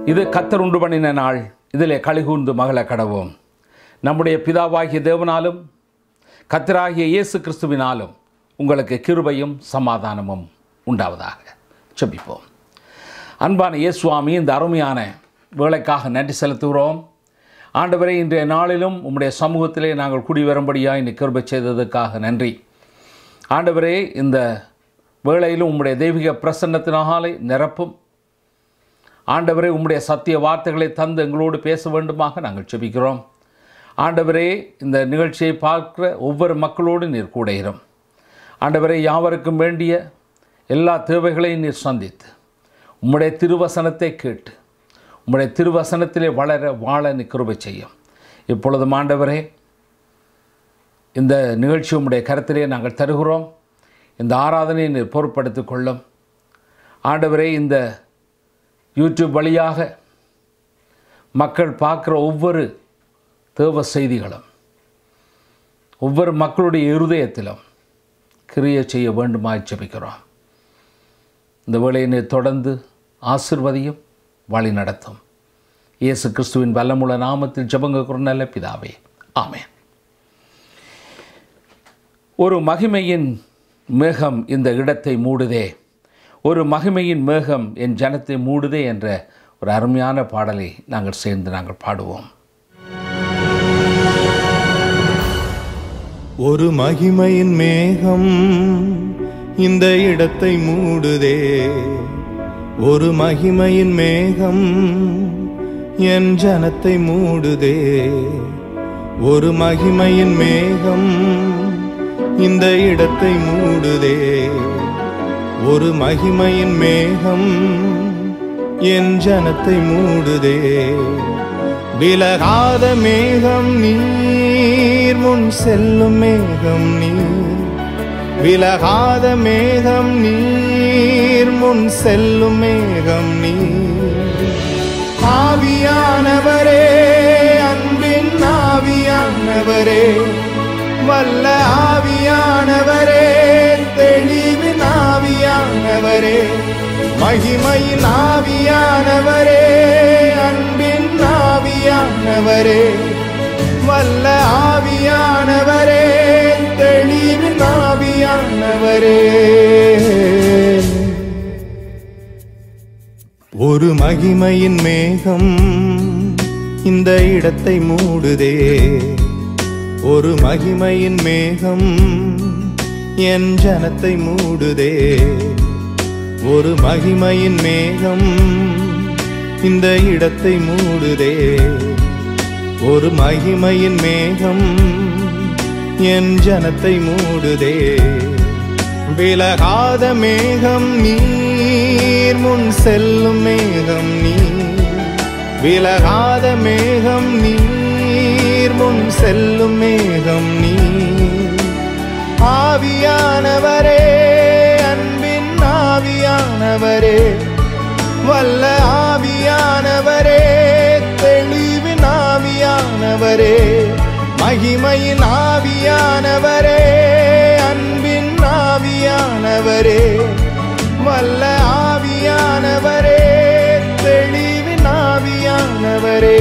இது கத்தர் உண்டு பண்ணின நாள் இதிலே கலிகூர்ந்து மகள கடவோம் நம்முடைய பிதாவாகிய தேவனாலும் கத்தராகிய இயேசு கிறிஸ்துவினாலும் உங்களுக்கு கிருபையும் சமாதானமும் உண்டாவதாக செபிப்போம் அன்பான இயேசுவாமி இந்த அருமையான வேலைக்காக நன்றி செலுத்துகிறோம் ஆண்டவரே இன்றைய நாளிலும் உம்முடைய சமூகத்திலே நாங்கள் குடி வரும்படியாக இன்னைக்கு கிருபை செய்ததுக்காக நன்றி ஆண்டவரே இந்த வேளையிலும் உம்முடைய தெய்வீக பிரசன்னத்தினாலே நிரப்பும் ஆண்டவரே உம்முடைய சத்திய வார்த்தைகளை தந்து எங்களோடு பேச வேண்டுமாக நாங்கள் செபிக்கிறோம் ஆண்டவரே இந்த நிகழ்ச்சியை பார்க்கிற ஒவ்வொரு மக்களோடு நீர் கூட இரும் ஆண்டவரே யாவருக்கும் வேண்டிய எல்லா தேவைகளையும் நீர் சந்தித்து உம்முடைய திருவசனத்தை கேட்டு உம்முடைய திருவசனத்திலே வளர வாழ நீ கிருபை செய்யும் இப்பொழுதும் ஆண்டவரே இந்த நிகழ்ச்சி உம்முடைய கருத்திலே நாங்கள் தருகிறோம் இந்த ஆராதனையை நீர் பொருட்படுத்திக் கொள்ளும் ஆண்டவரே இந்த யூடியூப் வழியாக மக்கள் பார்க்குற ஒவ்வொரு தேவ செய்திகளும் ஒவ்வொரு மக்களுடைய இருதயத்திலும் கிரியை செய்ய வேண்டுமாய் ஜெபிக்கிறோம் இந்த வேலையை நீர் தொடர்ந்து ஆசிர்வதியும் வழி நடத்தும் இயேசு கிறிஸ்துவின் வல்லமுள்ள நாமத்தில் ஜெபங்க நல்ல பிதாவே ஆமென் ஒரு மகிமையின் மேகம் இந்த இடத்தை மூடுதே ஒரு மகிமையின் மேகம் என் ஜனத்தை மூடுதே என்ற ஒரு அருமையான பாடலை நாங்கள் சேர்ந்து நாங்கள் பாடுவோம் ஒரு மகிமையின் மேகம் இந்த இடத்தை மூடுதே ஒரு மகிமையின் மேகம் என் ஜனத்தை மூடுதே ஒரு மகிமையின் மேகம் இந்த இடத்தை மூடுதே ஒரு மகிமையின் மேகம் என் ஜனத்தை மூடுதே விலகாத மேகம் நீர் முன் செல்லும் மேகம் நீர் விலகாத மேகம் நீர் முன் செல்லும் மேகம் நீர் ஆவியானவரே அன்பின் ஆவியானவரே வல்ல ஆவியானவரே தெளிவின் ஆவியானவரே மகிமையின் ஆவியானவரே அன்பின் ஆவியானவரே வல்ல ஆவியானவரே தெளிவின் ஆவியானவரே ஒரு மகிமையின் மேகம் இந்த இடத்தை மூடுதே ஒரு மகிமையின் மேகம் என் ஜனத்தை மூடுதே ஒரு மகிமையின் மேகம் இந்த இடத்தை மூடுதே ஒரு மகிமையின் மேகம் என் ஜனத்தை மூடுதே விலகாத மேகம் நீர் முன் செல்லும் மேகம் நீர் விலகாத மேகம் நீர் முன் செல்லும் மேகம் நீர் ஆவியானவரே அன்பின் ஆவியானவரே வல்ல ஆவியானவரே தெளிவின் ஆவியானவரே மகிமையின் ஆவியானவரே அன்பின் ஆவியானவரே வல்ல ஆவியானவரே தெளிவின் ஆவியானவரே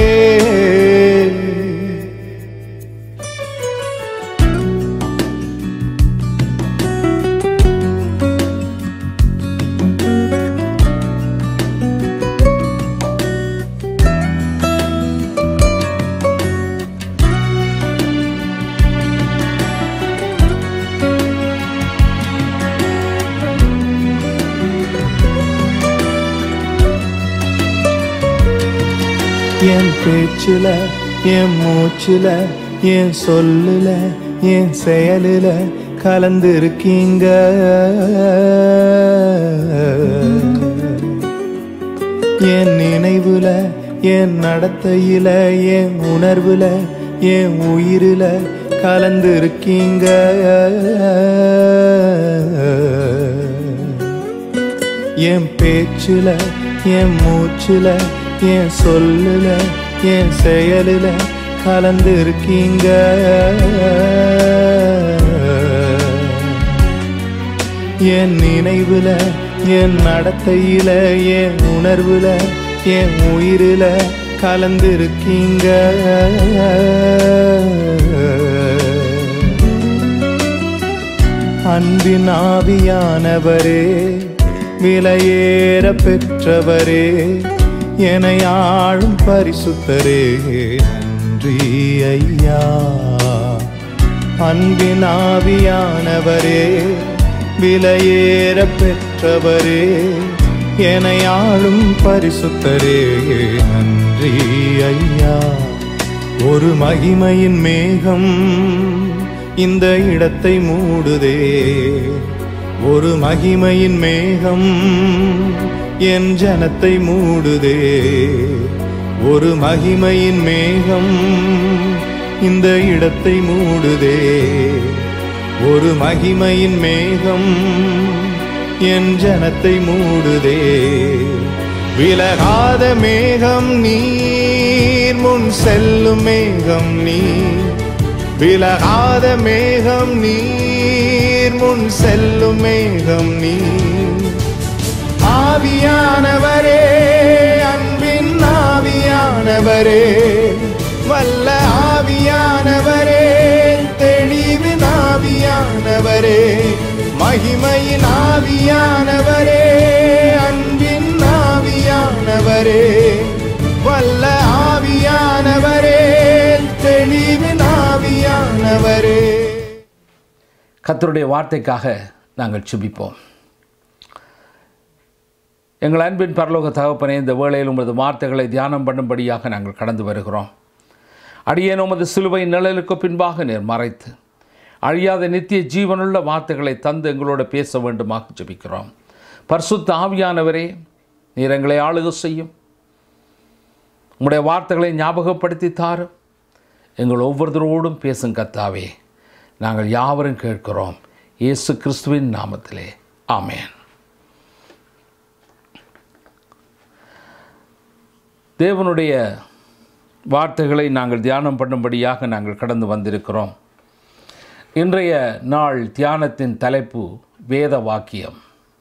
என் பேச்சுல என் மூச்சுல என் சொல்லுல என் செயலுல கலந்து இருக்கீங்க என் நினைவுல என் நடத்தையில என் உணர்வுல என் உயிரில கலந்து இருக்கீங்க என் பேச்சுல என் மூச்சுல என் சொல்லுல என் செயலுல கலந்து இருக்கீங்க என் நினைவுல என் நடத்தையில என் உணர்வுல என் உயிரில கலந்திருக்கீங்க அன்பின் ஆவியானவரே விலையேற பெற்றவரே என ஆளும் பரிசுத்தரே நன்றி ஐயா அன்பின் ஆவியானவரே விலையேற பெற்றவரே என ஆளும் பரிசுத்தரே நன்றி ஐயா ஒரு மகிமையின் மேகம் இந்த இடத்தை மூடுதே ஒரு மகிமையின் மேகம் என் ஜனத்தை மூடுதே ஒரு மகிமையின் மேகம் இந்த இடத்தை மூடுதே ஒரு மகிமையின் மேகம் என் ஜனத்தை மூடுதே விலகாத மேகம் நீர் முன் செல்லும் மேகம் நீர் விலகாத மேகம் நீர் முன் செல்லும் மேகம் நீர் ஆவியானவரே அன்பின் ஆவியானவரே வல்ல ஆவியானவரே தெளிவின் ஆவியானவரே மகிமையின் ஆவியானவரே அன்பின் ஆவியானவரே வல்ல ஆவியானவரே தெளிவின் ஆவியானவரே கர்த்தருடைய வார்த்தைக்காக நாங்கள் சுபிப்போம் எங்கள் அன்பின் பரலோக தகப்பனே இந்த வேளையில் உமது வார்த்தைகளை தியானம் பண்ணும்படியாக நாங்கள் கடந்து வருகிறோம் அடியேன் உமது சிலுவை நிழலுக்கு பின்பாக நேர் மறைத்து அழியாத நித்திய ஜீவனுள்ள வார்த்தைகளை தந்து எங்களோடு பேச வேண்டுமாக ஜெபிக்கிறோம் பரிசுத்த ஆவியானவரே நீர் எங்களை ஆளுகை செய்யும் உம்முடைய வார்த்தைகளை ஞாபகப்படுத்தி தாரும் எங்கள் ஒவ்வொருத்தரோடும் பேசும் கத்தாவே நாங்கள் யாவரும் கேட்கிறோம் இயேசு கிறிஸ்துவின் நாமத்திலே ஆமென் தேவனுடைய வார்த்தைகளை நாங்கள் தியானம் பண்ணும்படியாக நாங்கள் கடந்து வந்திருக்கிறோம் இன்றைய நாள் தியானத்தின் தலைப்பு வேத வாக்கியம்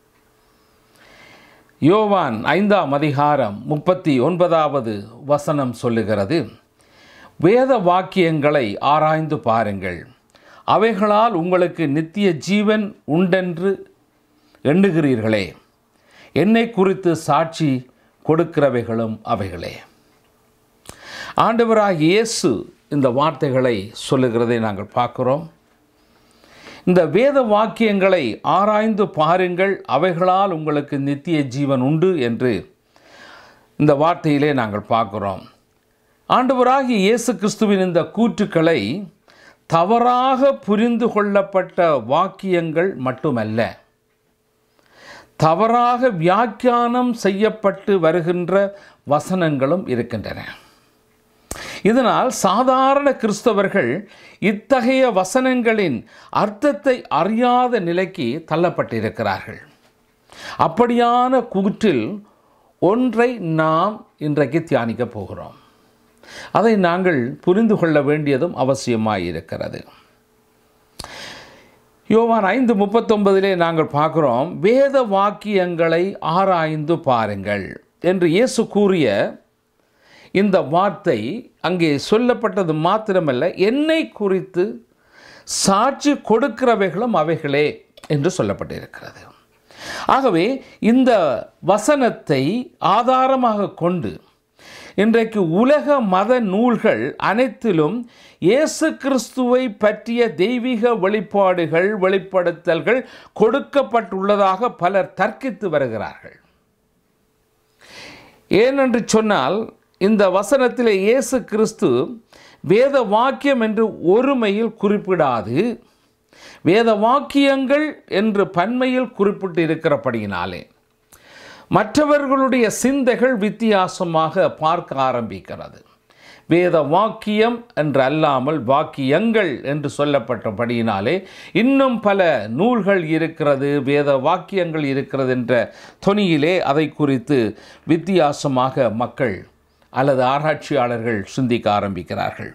யோவான் ஐந்தாம் அதிகாரம் முப்பத்தி ஒன்பதாவது வசனம் சொல்லுகிறது வேத வாக்கியங்களை ஆராய்ந்து பாருங்கள் அவைகளால் உங்களுக்கு நித்திய ஜீவன் உண்டென்று எண்ணுகிறீர்களே என்னை குறித்து சாட்சி கொடுக்கிறவைகளும் அவைகளே ஆண்டவராகிய இயேசு இந்த வார்த்தைகளை சொல்லுகிறதை நாங்கள் பார்க்கிறோம் இந்த வேத வாக்கியங்களை ஆராய்ந்து பாருங்கள் அவைகளால் உங்களுக்கு நித்திய ஜீவன் உண்டு என்று இந்த வார்த்தையிலே நாங்கள் பார்க்கிறோம் ஆண்டவராகிய இயேசு கிறிஸ்துவின் இந்த கூற்றுக்களை தவறாக புரிந்து கொள்ளப்பட்ட வாக்கியங்கள் மட்டுமல்ல தவறாக வியாக்கியானம் செய்யப்பட்டு வருகின்ற வசனங்களும் இருக்கின்றன இதனால் சாதாரண கிறிஸ்தவர்கள் இத்தகைய வசனங்களின் அர்த்தத்தை அறியாத நிலைக்கு தள்ளப்பட்டிருக்கிறார்கள் அப்படியான கூற்றில் ஒன்றை நாம் இன்றைக்கு தியானிக்கப் போகிறோம் அதை நாங்கள் புரிந்து கொள்ள வேண்டியதும் அவசியமாயிருக்கிறது யோவான் ஐந்து முப்பத்தொன்பதிலே நாங்கள் பார்க்கிறோம் வேத வாக்கியங்களை ஆராய்ந்து பாருங்கள் என்று இயேசு கூறிய இந்த வார்த்தை அங்கே சொல்லப்பட்டது மாத்திரமல்ல என்னை குறித்து சாட்சி கொடுக்கிறவைகளும் அவைகளே என்று சொல்லப்பட்டிருக்கிறது ஆகவே இந்த வசனத்தை ஆதாரமாக கொண்டு இன்றைக்கு உலக மத நூல்கள் அனைத்திலும் இயேசு கிறிஸ்துவை பற்றிய தெய்வீக வெளிப்பாடுகள் வெளிப்படுத்தல்கள் கொடுக்கப்பட்டுள்ளதாக பலர் தர்க்கித்து வருகிறார்கள் ஏனென்று சொன்னால் இந்த வசனத்தில் இயேசு கிறிஸ்து வேத வாக்கியம் என்று ஒருமையில் குறிப்பிடாது வேத வாக்கியங்கள் என்று பன்மையில் குறிப்பிட்டு இருக்கிறபடியினாலே மற்றவர்களுடைய சிந்தைகள் வித்தியாசமாக பார்க்க ஆரம்பிக்கிறது வேத வாக்கியம் என்று அல்லாமல் வாக்கியங்கள் என்று சொல்லப்பட்டபடியினாலே இன்னும் பல நூல்கள் இருக்கிறது வேத வாக்கியங்கள் இருக்கிறது என்ற தொனியிலே அதை குறித்து வித்தியாசமாக மக்கள் அல்லது ஆராய்ச்சியாளர்கள் சிந்திக்க ஆரம்பிக்கிறார்கள்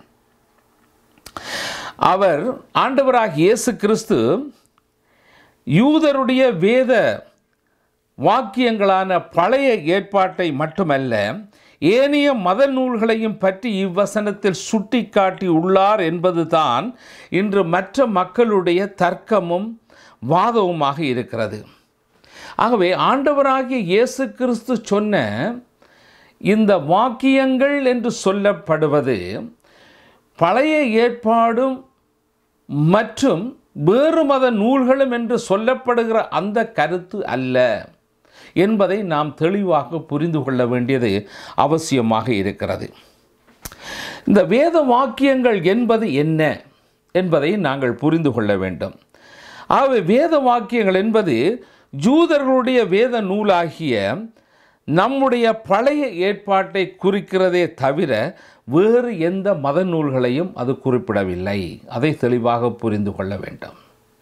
அவர் ஆண்டவராக இயேசு கிறிஸ்து யூதருடைய வேத வாக்கியங்களான பழைய ஏற்பாட்டை மட்டுமல்ல ஏனைய மத நூல்களையும் பற்றி இவ்வசனத்தில் சுட்டிக்காட்டி உள்ளார் என்பதுதான் இன்று மற்ற மக்களுடைய தர்க்கமும் வாதவுமாக இருக்கிறது ஆகவே ஆண்டவராகிய இயேசு கிறிஸ்து சொன்ன இந்த வாக்கியங்கள் என்று சொல்லப்படுவது பழைய ஏற்பாடும் மற்றும் வேறு மத நூல்களும் என்று சொல்லப்படுகிற அந்த கருத்து அல்ல என்பதை நாம் தெளிவாக புரிந்து கொள்ள வேண்டியது அவசியமாக இருக்கிறது இந்த வேத வாக்கியங்கள் என்பது என்ன என்பதை நாங்கள் புரிந்து கொள்ள வேண்டும் ஆகவே வேத வாக்கியங்கள் என்பது ஜூதர்களுடைய வேத நூலாகிய நம்முடைய பழைய ஏற்பாட்டை குறிக்கிறதே தவிர வேறு எந்த மத நூல்களையும் அது குறிப்பிடவில்லை அதை தெளிவாக புரிந்து கொள்ள வேண்டும்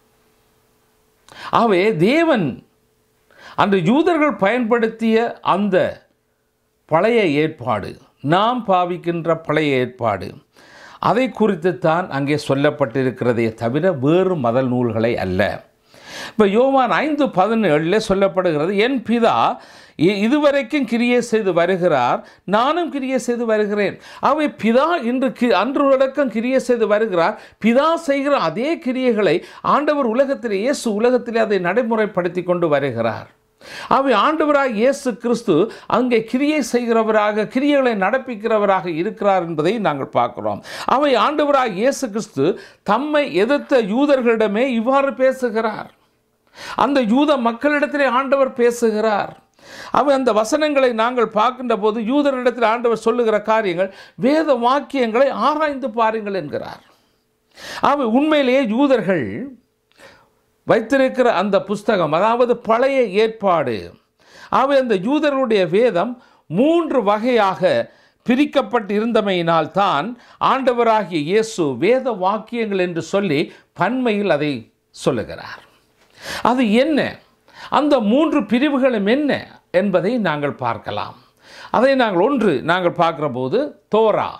ஆகவே தேவன் அன்று யூதர்கள் பயன்படுத்திய அந்த பழைய ஏற்பாடு நாம் பாவிக்கின்ற பழைய ஏற்பாடு அதை குறித்துத்தான் அங்கே சொல்லப்பட்டிருக்கிறதே தவிர வேறு மத நூல்களை அல்ல இப்போ யோவான் ஐந்து பதினேழில் சொல்லப்படுகிறது என் பிதா இ- இதுவரைக்கும் கிரியை செய்து வருகிறார் நானும் கிரியை செய்து வருகிறேன் அவை பிதா இன்று கி அன்று அடக்கம் கிரியை செய்து வருகிறார் பிதா செய்கிற அதே கிரியைகளை ஆண்டவர் உலகத்திலே இயேசு உலகத்திலே அதை நடைமுறைப்படுத்தி கொண்டு வருகிறார் அவை ஆண்டவராக இயேசு கிறிஸ்து அங்கே கிரியை செய்கிறவராக கிரியைகளை நடப்பிக்கிறவராக இருக்கிறார் என்பதை நாங்கள் பார்க்கிறோம் அவை ஆண்டவராக இயேசு கிறிஸ்து தம்மை எதிர்த்த யூதர்களிடமே இவ்வாறு பேசுகிறார் அந்த யூத மக்களிடத்திலே ஆண்டவர் பேசுகிறார் அவன் அந்த வசனங்களை நாங்கள் பார்க்கின்ற போது யூதரிடத்தில் ஆண்டவர் சொல்லுகிற காரியங்கள் வேத வாக்கியங்களை ஆராய்ந்து பாருங்கள் என்கிறார் அவை உண்மையிலேயே யூதர்கள் வைத்திருக்கிற அந்த புஸ்தகம் அதாவது பழைய ஏற்பாடு அவை அந்த யூதர்களுடைய வேதம் மூன்று வகையாக பிரிக்கப்பட்டு இருந்தமையினால் தான் ஆண்டவராகிய இயேசு வேத வாக்கியங்கள் என்று சொல்லி பன்மையில் அதை சொல்லுகிறார் அது என்ன அந்த மூன்று பிரிவுகளும் என்ன என்பதை நாங்கள் பார்க்கலாம் அதை நாங்கள் ஒன்று நாங்கள் பார்க்கிற போது தோரா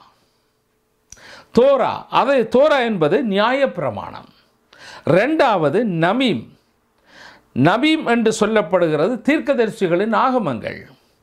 தோரா அதை தோரா என்பது நியாயப்பிரமாணம் ரெண்டாவது நமீம் நபீம் என்று சொல்லப்படுகிறது தீர்க்கதரிசிகளின் ஆகமங்கள்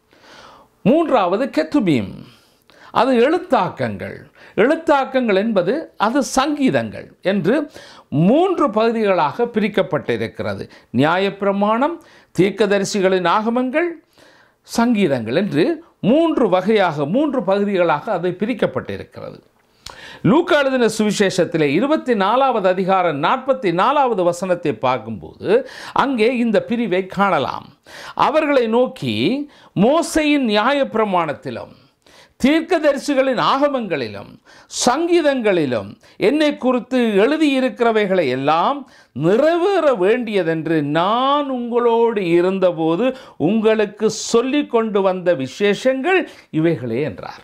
மூன்றாவது கெத்துபீம் அது எழுத்தாக்கங்கள் எழுத்தாக்கங்கள் என்பது அது சங்கீதங்கள் என்று மூன்று பகுதிகளாக பிரிக்கப்பட்டிருக்கிறது நியாயப்பிரமாணம் தீர்க்கதரிசிகளின் ஆகமங்கள் சங்கீதங்கள் என்று மூன்று வகையாக மூன்று பகுதிகளாக அதை பிரிக்கப்பட்டிருக்கிறது லூக்கா எழுதின சுவிசேஷத்திலே இருபத்தி நாலாவது அதிகாரம் நாற்பத்தி நாலாவது வசனத்தை பார்க்கும்போது அங்கே இந்த பிரிவை காணலாம் அவர்களை நோக்கி மோசையின் நியாயப்பிரமாணத்திலும் தீர்க்கதரிசிகளின் ஆகமங்களிலும் சங்கீதங்களிலும் என்னை குறித்து எழுதியிருக்கிறவைகளை எல்லாம் நிறைவேற வேண்டியதென்று நான் உங்களோடு இருந்தபோது உங்களுக்கு சொல்லிக் கொண்டு வந்த விசேஷங்கள் இவைகளே என்றார்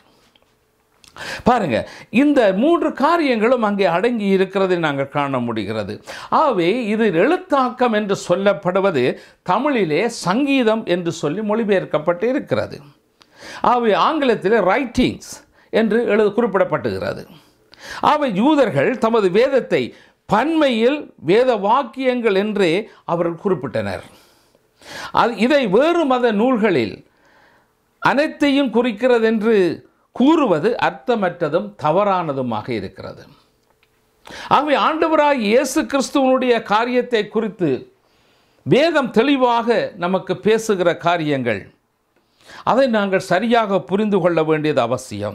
பாருங்க இந்த மூன்று காரியங்களும் அங்கே அடங்கி இருக்கிறதை நாங்கள் காண முடிகிறது ஆகவே இது எழுத்தாக்கம் என்று சொல்லப்படுவது தமிழிலே சங்கீதம் என்று சொல்லி மொழிபெயர்க்கப்பட்டு இருக்கிறது ஆகவே ஆங்கிலத்தில் ரைட்டிங்ஸ் என்று எழுத குறிப்பிடப்பட்டுகிறது ஆகவே யூதர்கள் தமது வேதத்தை பன்மையில் வேத வாக்கியங்கள் என்றே அவர்கள் குறிப்பிட்டனர் அது இதை வேறு மத நூல்களில் அனைத்தையும் குறிக்கிறது என்று கூறுவது அர்த்தமற்றதும் தவறானதுமாக இருக்கிறது ஆகவே ஆண்டவராய் இயேசு கிறிஸ்துவனுடைய காரியத்தை குறித்து வேதம் தெளிவாக நமக்கு பேசுகிற காரியங்கள் அதை நாங்கள் சரியாக புரிந்து கொள்ள வேண்டியது அவசியம்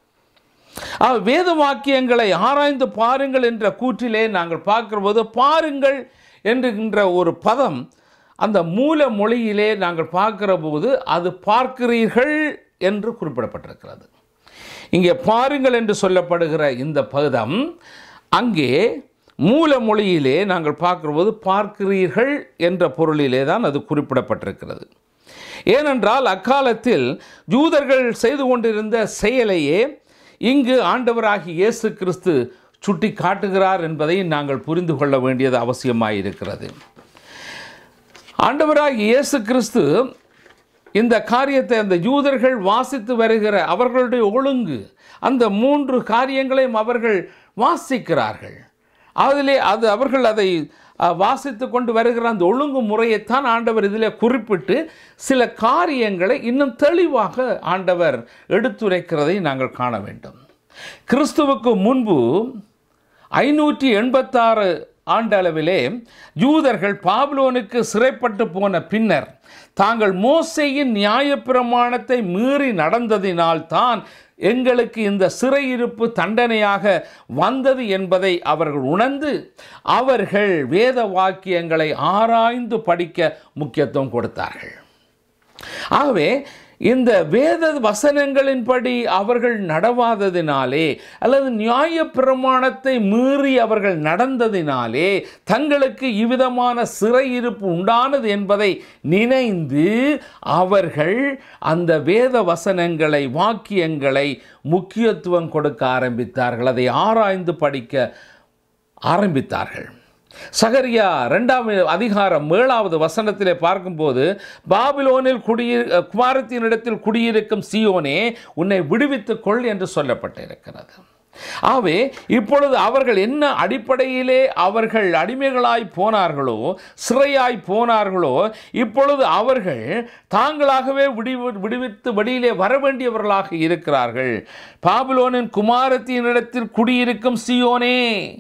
ஆக, வேத வாக்கியங்களை ஆராய்ந்து பாருங்கள் என்ற கூற்றிலே நாங்கள் பார்க்கிறபோது பாருங்கள் என்கின்ற ஒரு பதம் அந்த மூல மொழியிலே நாங்கள் பார்க்கிற போது அது பார்க்கிறீர்கள் என்று குறிப்பிடப்பட்டிருக்கிறது இங்கே பாருங்கள் என்று சொல்லப்படுகிற இந்த பதம் அங்கே மூல மொழியிலே நாங்கள் பார்க்கிறபோது பார்க்கிறீர்கள் என்ற பொருளிலே தான் அது குறிப்பிடப்பட்டிருக்கிறது ஏனென்றால் அக்காலத்தில் யூதர்கள் செய்து கொண்டிருந்த செயலையே இங்கு ஆண்டவராகி இயேசு கிறிஸ்து சுட்டி காட்டுகிறார் என்பதை நாங்கள் புரிந்து கொள்ள வேண்டியது அவசியமாயிருக்கிறது ஆண்டவராகி இயேசு கிறிஸ்து இந்த காரியத்தை அந்த யூதர்கள் வாசித்து வருகிற அவர்களுடைய ஒழுங்கு அந்த மூன்று காரியங்களையும் அவர்கள் வாசிக்கிறார்கள் அதிலே அது அவர்கள் அதை அஹ், வாசித்து கொண்டு வருகிற அந்த ஒழுங்கு முறையைத்தான் ஆண்டவர் இதில் குறிப்பிட்டு சில காரியங்களை இன்னும் தெளிவாக ஆண்டவர் எடுத்துரைக்கிறதை நாங்கள் காண வேண்டும் கிறிஸ்துவுக்கு முன்பு ஐநூற்றி எண்பத்தாறு ஆண்டளவிலே யூதர்கள் பாபிலோனுக்கு சிறைப்பட்டு போன பின்னர் தாங்கள் மோசையின் நியாயப்பிரமாணத்தை மீறி நடந்ததினால் தான் எங்களுக்கு இந்த சிறையிருப்பு தண்டனையாக வந்தது என்பதை அவர்கள் உணர்ந்து அவர்கள் வேத வாக்கியங்களை ஆராய்ந்து படிக்க முக்கியத்துவம் கொடுத்தார்கள் ஆகவே இந்த வேத வசனங்களின்படி அவர்கள் நடவாததினாலே அல்லது நியாய பிரமாணத்தை மீறி அவர்கள் நடந்ததினாலே தங்களுக்கு இவ்விதமான சிறையிருப்பு உண்டானது என்பதை நினைந்து அவர்கள் அந்த வேத வசனங்களை வாக்கியங்களை முக்கியத்துவம் கொடுக்க ஆரம்பித்தார்கள் அதை ஆராய்ந்து படிக்க ஆரம்பித்தார்கள் சகரியா ரெண்டாம் அதிகாரம் ஏழாவது வசனத்திலே பார்க்கும்போது பாபிலோனில் குடியிரு குமாரத்தினிடத்தில் குடியிருக்கும் சியோனே உன்னை விடுவித்துக் கொள் என்று சொல்லப்பட்டிருக்கிறது ஆகவே இப்பொழுது அவர்கள் என்ன அடிப்படையிலே அவர்கள் அடிமைகளாய் போனார்களோ சிறையாய் போனார்களோ இப்பொழுது அவர்கள் தாங்களாகவே விடிவு விடுவித்து வெளியிலே வர வேண்டியவர்களாக இருக்கிறார்கள் பாபிலோனின் குமாரத்தினிடத்தில் குடியிருக்கும் சியோனே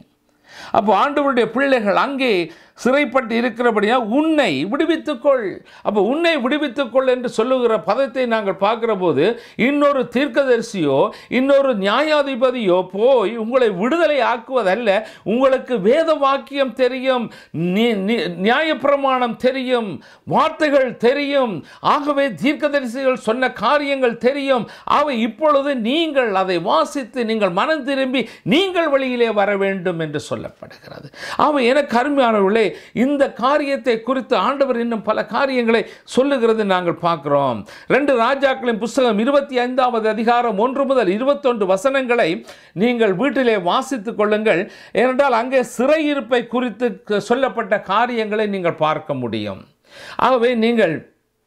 அப்போ ஆண்டவருடைய பிள்ளைகள் அங்கே சிறைப்பட்டு இருக்கிறபடியா உன்னை விடுவித்துக்கொள் அப்போ உன்னை விடுவித்துக்கொள் என்று சொல்லுகிற பதத்தை நாங்கள் பார்க்கிற போது இன்னொரு தீர்க்கதரிசியோ இன்னொரு நியாயாதிபதியோ போய் உங்களை விடுதலை ஆக்குவதல்ல உங்களுக்கு வேத வாக்கியம் தெரியும் நி- நி- நியாயப்பிரமாணம் தெரியும் வார்த்தைகள் தெரியும் ஆகவே தீர்க்கதரிசிகள் சொன்ன காரியங்கள் தெரியும் அவை இப்பொழுது நீங்கள் அதை வாசித்து நீங்கள் மனம் திரும்பி நீங்கள் வழியிலே வர வேண்டும் என்று சொல்லப்படுகிறது அவை எனக்கு அருமையானவர்களே இந்த காரியத்தை குறித்து ஆண்டவர் இன்னும் பல காரியங்களை சொல்லுகிறது நாங்கள் பார்க்கிறோம் ரெண்டு ராஜாக்களின் புஸ்தகம் இருபத்தி ஐந்தாவது அதிகாரம் ஒன்று முதல் இருபத்தொன்று வசனங்களை நீங்கள் வீட்டிலே வாசித்துக் கொள்ளுங்கள் ஏனென்றால் அங்கே சிறையிருப்பை குறித்து சொல்லப்பட்ட காரியங்களை நீங்கள் பார்க்க முடியும் ஆகவே நீங்கள்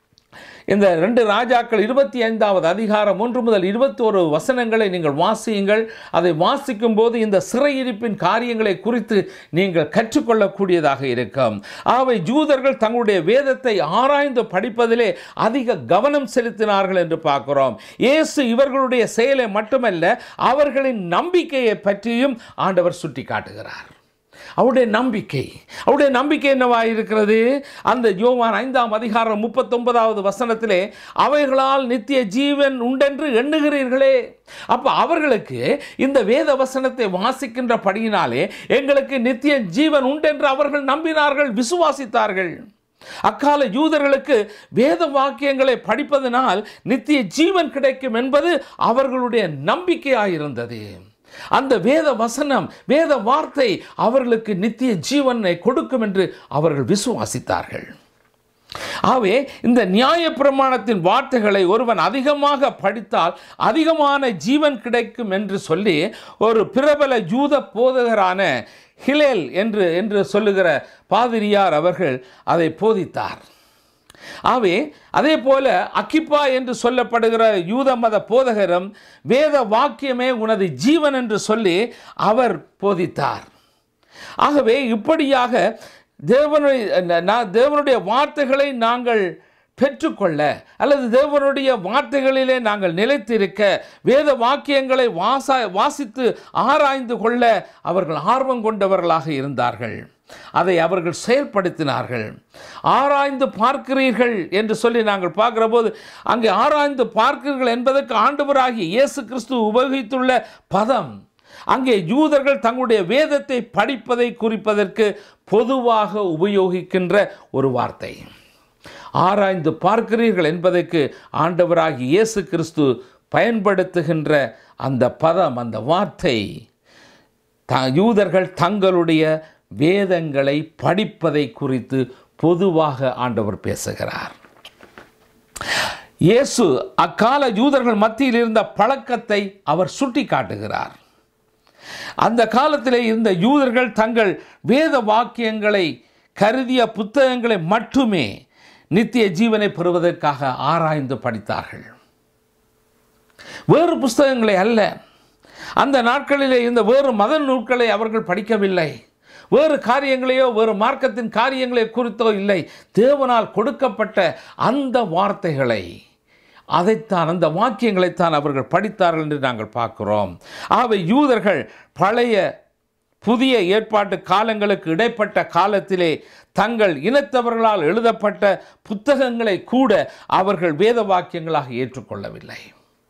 இந்த ரெண்டு ராஜாக்கள் இருபத்தி ஐந்தாவது அதிகாரம் ஒன்று முதல் இருபத்தோரு வசனங்களை நீங்கள் வாசியுங்கள் அதை வாசிக்கும் போது இந்த சிறையிருப்பின் காரியங்களை குறித்து நீங்கள் கற்றுக்கொள்ளக்கூடியதாக இருக்கும் ஆகவே ஜூதர்கள் தங்களுடைய வேதத்தை ஆராய்ந்து படிப்பதிலே அதிக கவனம் செலுத்தினார்கள் என்று பார்க்கிறோம் இயேசு இவர்களுடைய செயலை மட்டுமல்ல அவர்களின் நம்பிக்கையை பற்றியும் ஆண்டவர் சுட்டி காட்டுகிறார் அவருடைய நம்பிக்கை அவருடைய நம்பிக்கை என்னவா இருக்கிறது அந்த யோவான் ஐந்தாம் அதிகாரம் முப்பத்தொன்பதாவது வசனத்திலே அவைகளால் நித்திய ஜீவன் உண்டென்று எண்ணுகிறீர்களே அப்ப அவர்களுக்கு இந்த வேத வசனத்தை வாசிக்கின்ற படியினாலே எங்களுக்கு நித்திய ஜீவன் உண்டென்று அவர்கள் நம்பினார்கள் விசுவாசித்தார்கள் அக்கால யூதர்களுக்கு வேத வாக்கியங்களை படிப்பதனால் நித்திய ஜீவன் கிடைக்கும் என்பது அவர்களுடைய நம்பிக்கையாயிருந்தது அந்த வேத வசனம் வேத வார்த்தை அவர்களுக்கு நித்திய ஜீவனை கொடுக்கும் என்று அவர்கள் விசுவாசித்தார்கள் ஆகவே இந்த நியாய பிரமாணத்தின் வார்த்தைகளை ஒருவன் அதிகமாக படித்தால் அதிகமான ஜீவன் கிடைக்கும் என்று சொல்லி ஒரு பிரபல யூத போதகரான ஹிலேல் என்று என்று சொல்லுகிற பாதிரியார் அவர்கள் அதை போதித்தார் ஆகவே அதே போல அக்கிப்பா என்று சொல்லப்படுகிற யூத மத போதகரும் வேத வாக்கியமே உனது ஜீவன் என்று சொல்லி அவர் போதித்தார் ஆகவே இப்படியாக தேவனுடைய நான் தேவனுடைய வார்த்தைகளை நாங்கள் பெற்றுக்கொள்ள அல்லது தேவனுடைய வார்த்தைகளிலே நாங்கள் நிலைத்திருக்க வேத வாக்கியங்களை வாசா வாசித்து ஆராய்ந்து கொள்ள அவர்கள் ஆர்வம் கொண்டவர்களாக இருந்தார்கள் அதை அவர்கள் செயல்படுத்தினார்கள் ஆராய்ந்து பார்க்கிறீர்கள் என்று சொல்லி நாங்கள் பார்க்கிற போது அங்கே ஆராய்ந்து பார்க்கிறீர்கள் என்பதற்கு ஆண்டவராகிய இயேசு கிறிஸ்து உபயோகித்துள்ள பதம் அங்கே யூதர்கள் தங்களுடைய வேதத்தை படிப்பதை குறிப்பதற்கு பொதுவாக உபயோகிக்கின்ற ஒரு வார்த்தை ஆராய்ந்து பார்க்கிறீர்கள் என்பதற்கு ஆண்டவராகிய இயேசு கிறிஸ்து பயன்படுத்துகின்ற அந்த பதம் அந்த வார்த்தை த யூதர்கள் தங்களுடைய வேதங்களை படிப்பதை குறித்து பொதுவாக ஆண்டவர் பேசுகிறார் இயேசு அக்கால யூதர்கள் மத்தியில் இருந்த பழக்கத்தை அவர் சுட்டி காட்டுகிறார் அந்த காலத்திலே இருந்த யூதர்கள் தங்கள் வேத வாக்கியங்களை கருதிய புத்தகங்களை மட்டுமே நித்திய ஜீவனை பெறுவதற்காக ஆராய்ந்து படித்தார்கள் வேறு புஸ்தகங்களை அல்ல அந்த நாட்களிலே இருந்த வேறு மத நூல்களை அவர்கள் படிக்கவில்லை வேறு காரியங்களையோ வேறு மார்க்கத்தின் காரியங்களை குறித்தோ இல்லை தேவனால் கொடுக்கப்பட்ட அந்த வார்த்தைகளை அதைத்தான் அந்த வாக்கியங்களைத்தான் அவர்கள் படித்தார்கள் என்று நாங்கள் பார்க்கிறோம் ஆகவே யூதர்கள் பழைய புதிய ஏற்பாட்டு காலங்களுக்கு இடைப்பட்ட காலத்திலே தங்கள் இனத்தவர்களால் எழுதப்பட்ட புத்தகங்களை கூட அவர்கள் வேத வாக்கியங்களாக ஏற்றுக்கொள்ளவில்லை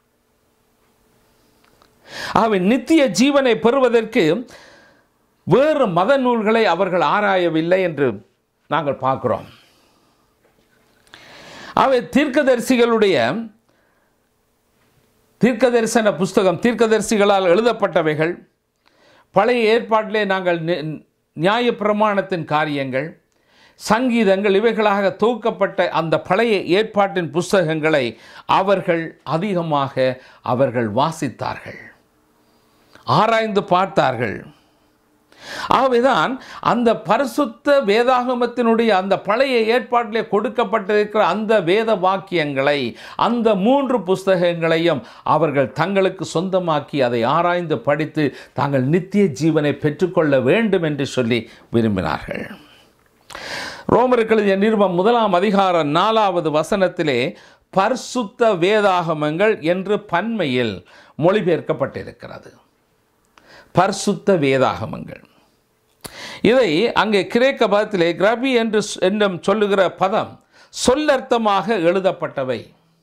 ஆகவே நித்திய ஜீவனை பெறுவதற்கு வேறு மத நூல்களை அவர்கள் ஆராயவில்லை என்று நாங்கள் பார்க்கிறோம் அவை தீர்க்கதரிசிகளுடைய தீர்க்கதரிசன புஸ்தகம் தீர்க்கதரிசிகளால் எழுதப்பட்டவைகள் பழைய ஏற்பாட்டிலே நாங்கள் நி- நியாய பிரமாணத்தின் காரியங்கள் சங்கீதங்கள் இவைகளாக தொகுக்கப்பட்ட அந்த பழைய ஏற்பாட்டின் புஸ்தகங்களை அவர்கள் அதிகமாக அவர்கள் வாசித்தார்கள் ஆராய்ந்து பார்த்தார்கள் ஆகவேதான் அந்த பரிசுத்த வேதாகமத்தினுடைய அந்த பழைய ஏற்பாட்டிலே கொடுக்கப்பட்டிருக்கிற அந்த வேத வாக்கியங்களை அந்த மூன்று புஸ்தகங்களையும் அவர்கள் தங்களுக்கு சொந்தமாக்கி அதை ஆராய்ந்து படித்து தாங்கள் நித்திய ஜீவனை பெற்றுக்கொள்ள வேண்டும் என்று சொல்லி விரும்பினார்கள் ரோமருக்கு எழுதிய நிருபம் முதலாம் அதிகாரம் நாலாவது வசனத்திலே பரிசுத்த வேதாகமங்கள் என்று பன்மையில் மொழிபெயர்க்கப்பட்டிருக்கிறது பரிசுத்த வேதாகமங்கள் இதை அங்கே கிரேக்க பதத்திலே கிரபி என்று சொ- என்னும் சொல்லுகிற பதம் சொல்லர்த்தமாக எழுதப்பட்டவை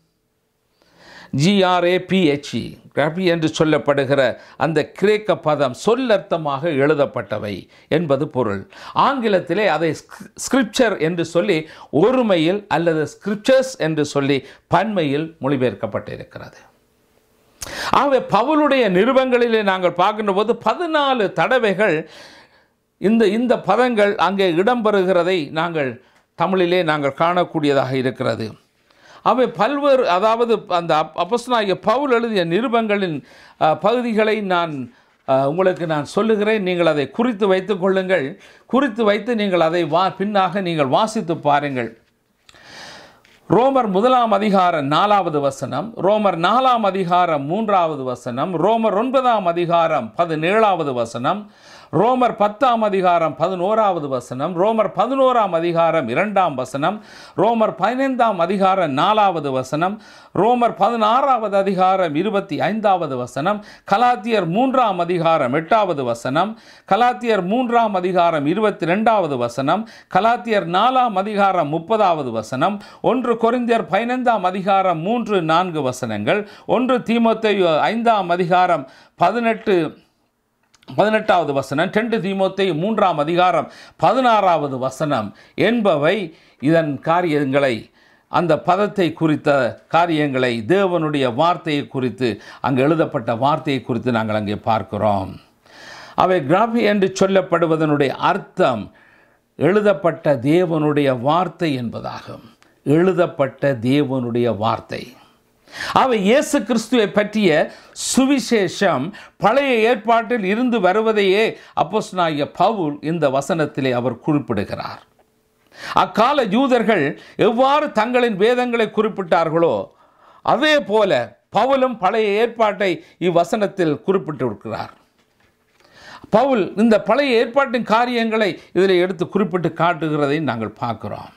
ஜிஆர்ஏபிஹெச்இ கிரபி என்று சொல்லப்படுகிற அந்த கிரேக்க பதம் சொல்லர்த்தமாக எழுதப்பட்டவை என்பது பொருள் ஆங்கிலத்திலே அதை ஸ்கிரிப்சர் என்று சொல்லி ஒருமையில் அல்லது ஸ்கிரிப்சர்ஸ் என்று சொல்லி பன்மையில் மொழிபெயர்க்கப்பட்டிருக்கிறது ஆகவே பவுலுடைய நிருபங்களிலே நாங்கள் பார்க்கின்ற போது பதினாலு தடவைகள் இந்த இந்த பதங்கள் அங்கே இடம்பெறுகிறதை நாங்கள் தமிழிலே நாங்கள் காணக்கூடியதாக இருக்கிறது அவை பல்வேறு அதாவது அந்த அப் அப்போஸ்தலனாகிய பவுல் எழுதிய நிருபங்களின் அஹ், பகுதிகளை நான் அஹ், உங்களுக்கு நான் சொல்லுகிறேன் நீங்கள் அதை குறித்து வைத்துக் கொள்ளுங்கள் குறித்து வைத்து நீங்கள் அதை வா பின்னாக நீங்கள் வாசித்து பாருங்கள் ரோமர் முதலாம் அதிகாரம் நாலாவது வசனம் ரோமர் நாலாம் அதிகாரம் மூன்றாவது வசனம் ரோமர் ஒன்பதாம் அதிகாரம் பதினேழாவது வசனம் ரோமர் பத்தாம் அதிகாரம் பதினோராவது வசனம் ரோமர் பதினோராம் அதிகாரம் இரண்டாம் வசனம் ரோமர் பதினைந்தாம் அதிகாரம் நாலாவது வசனம் ரோமர் பதினாறாவது அதிகாரம் இருபத்தி ஐந்தாவது வசனம் கலாத்தியர் மூன்றாம் அதிகாரம் எட்டாவது வசனம் கலாத்தியர் மூன்றாம் அதிகாரம் இருபத்தி ரெண்டாவது வசனம் கலாத்தியர் நாலாம் அதிகாரம் முப்பதாவது வசனம் ஒன்று கொரிந்தியர் பதினைந்தாம் அதிகாரம் மூன்று நான்கு வசனங்கள் ஒன்று தீமோத்தேயு ஐந்தாம் அதிகாரம் பதினெட்டு பதினெட்டாவது வசனம் டெண்டு தீமோத்தேயு மூன்றாம் அதிகாரம் பதினாறாவது வசனம் என்பவை இதன் காரியங்களை அந்த பதத்தை குறித்த காரியங்களை தேவனுடைய வார்த்தையை குறித்து அங்கு எழுதப்பட்ட வார்த்தையை குறித்து நாங்கள் அங்கே பார்க்கிறோம் அவை கிராபி என்று சொல்லப்படுவதனுடைய அர்த்தம் எழுதப்பட்ட தேவனுடைய வார்த்தை என்பதாகும் எழுதப்பட்ட தேவனுடைய வார்த்தை அவை இயேசு கிறிஸ்துவை பற்றிய சுவிசேஷம் பழைய ஏற்பாட்டில் இருந்து வருவதையே அப்போஸ்தலனாகிய பவுல் இந்த வசனத்திலே அவர் குறிப்பிடுகிறார் அக்கால யூதர்கள் எவ்வாறு தங்களின் வேதங்களை குறிப்பிட்டார்களோ அதே போல பவுலும் பழைய ஏற்பாட்டை இவ்வசனத்தில் குறிப்பிட்டிருக்கிறார் பவுல் இந்த பழைய ஏற்பாட்டின் காரியங்களை இதில் எடுத்து குறிப்பிட்டு காட்டுகிறதை நாங்கள் பார்க்கிறோம்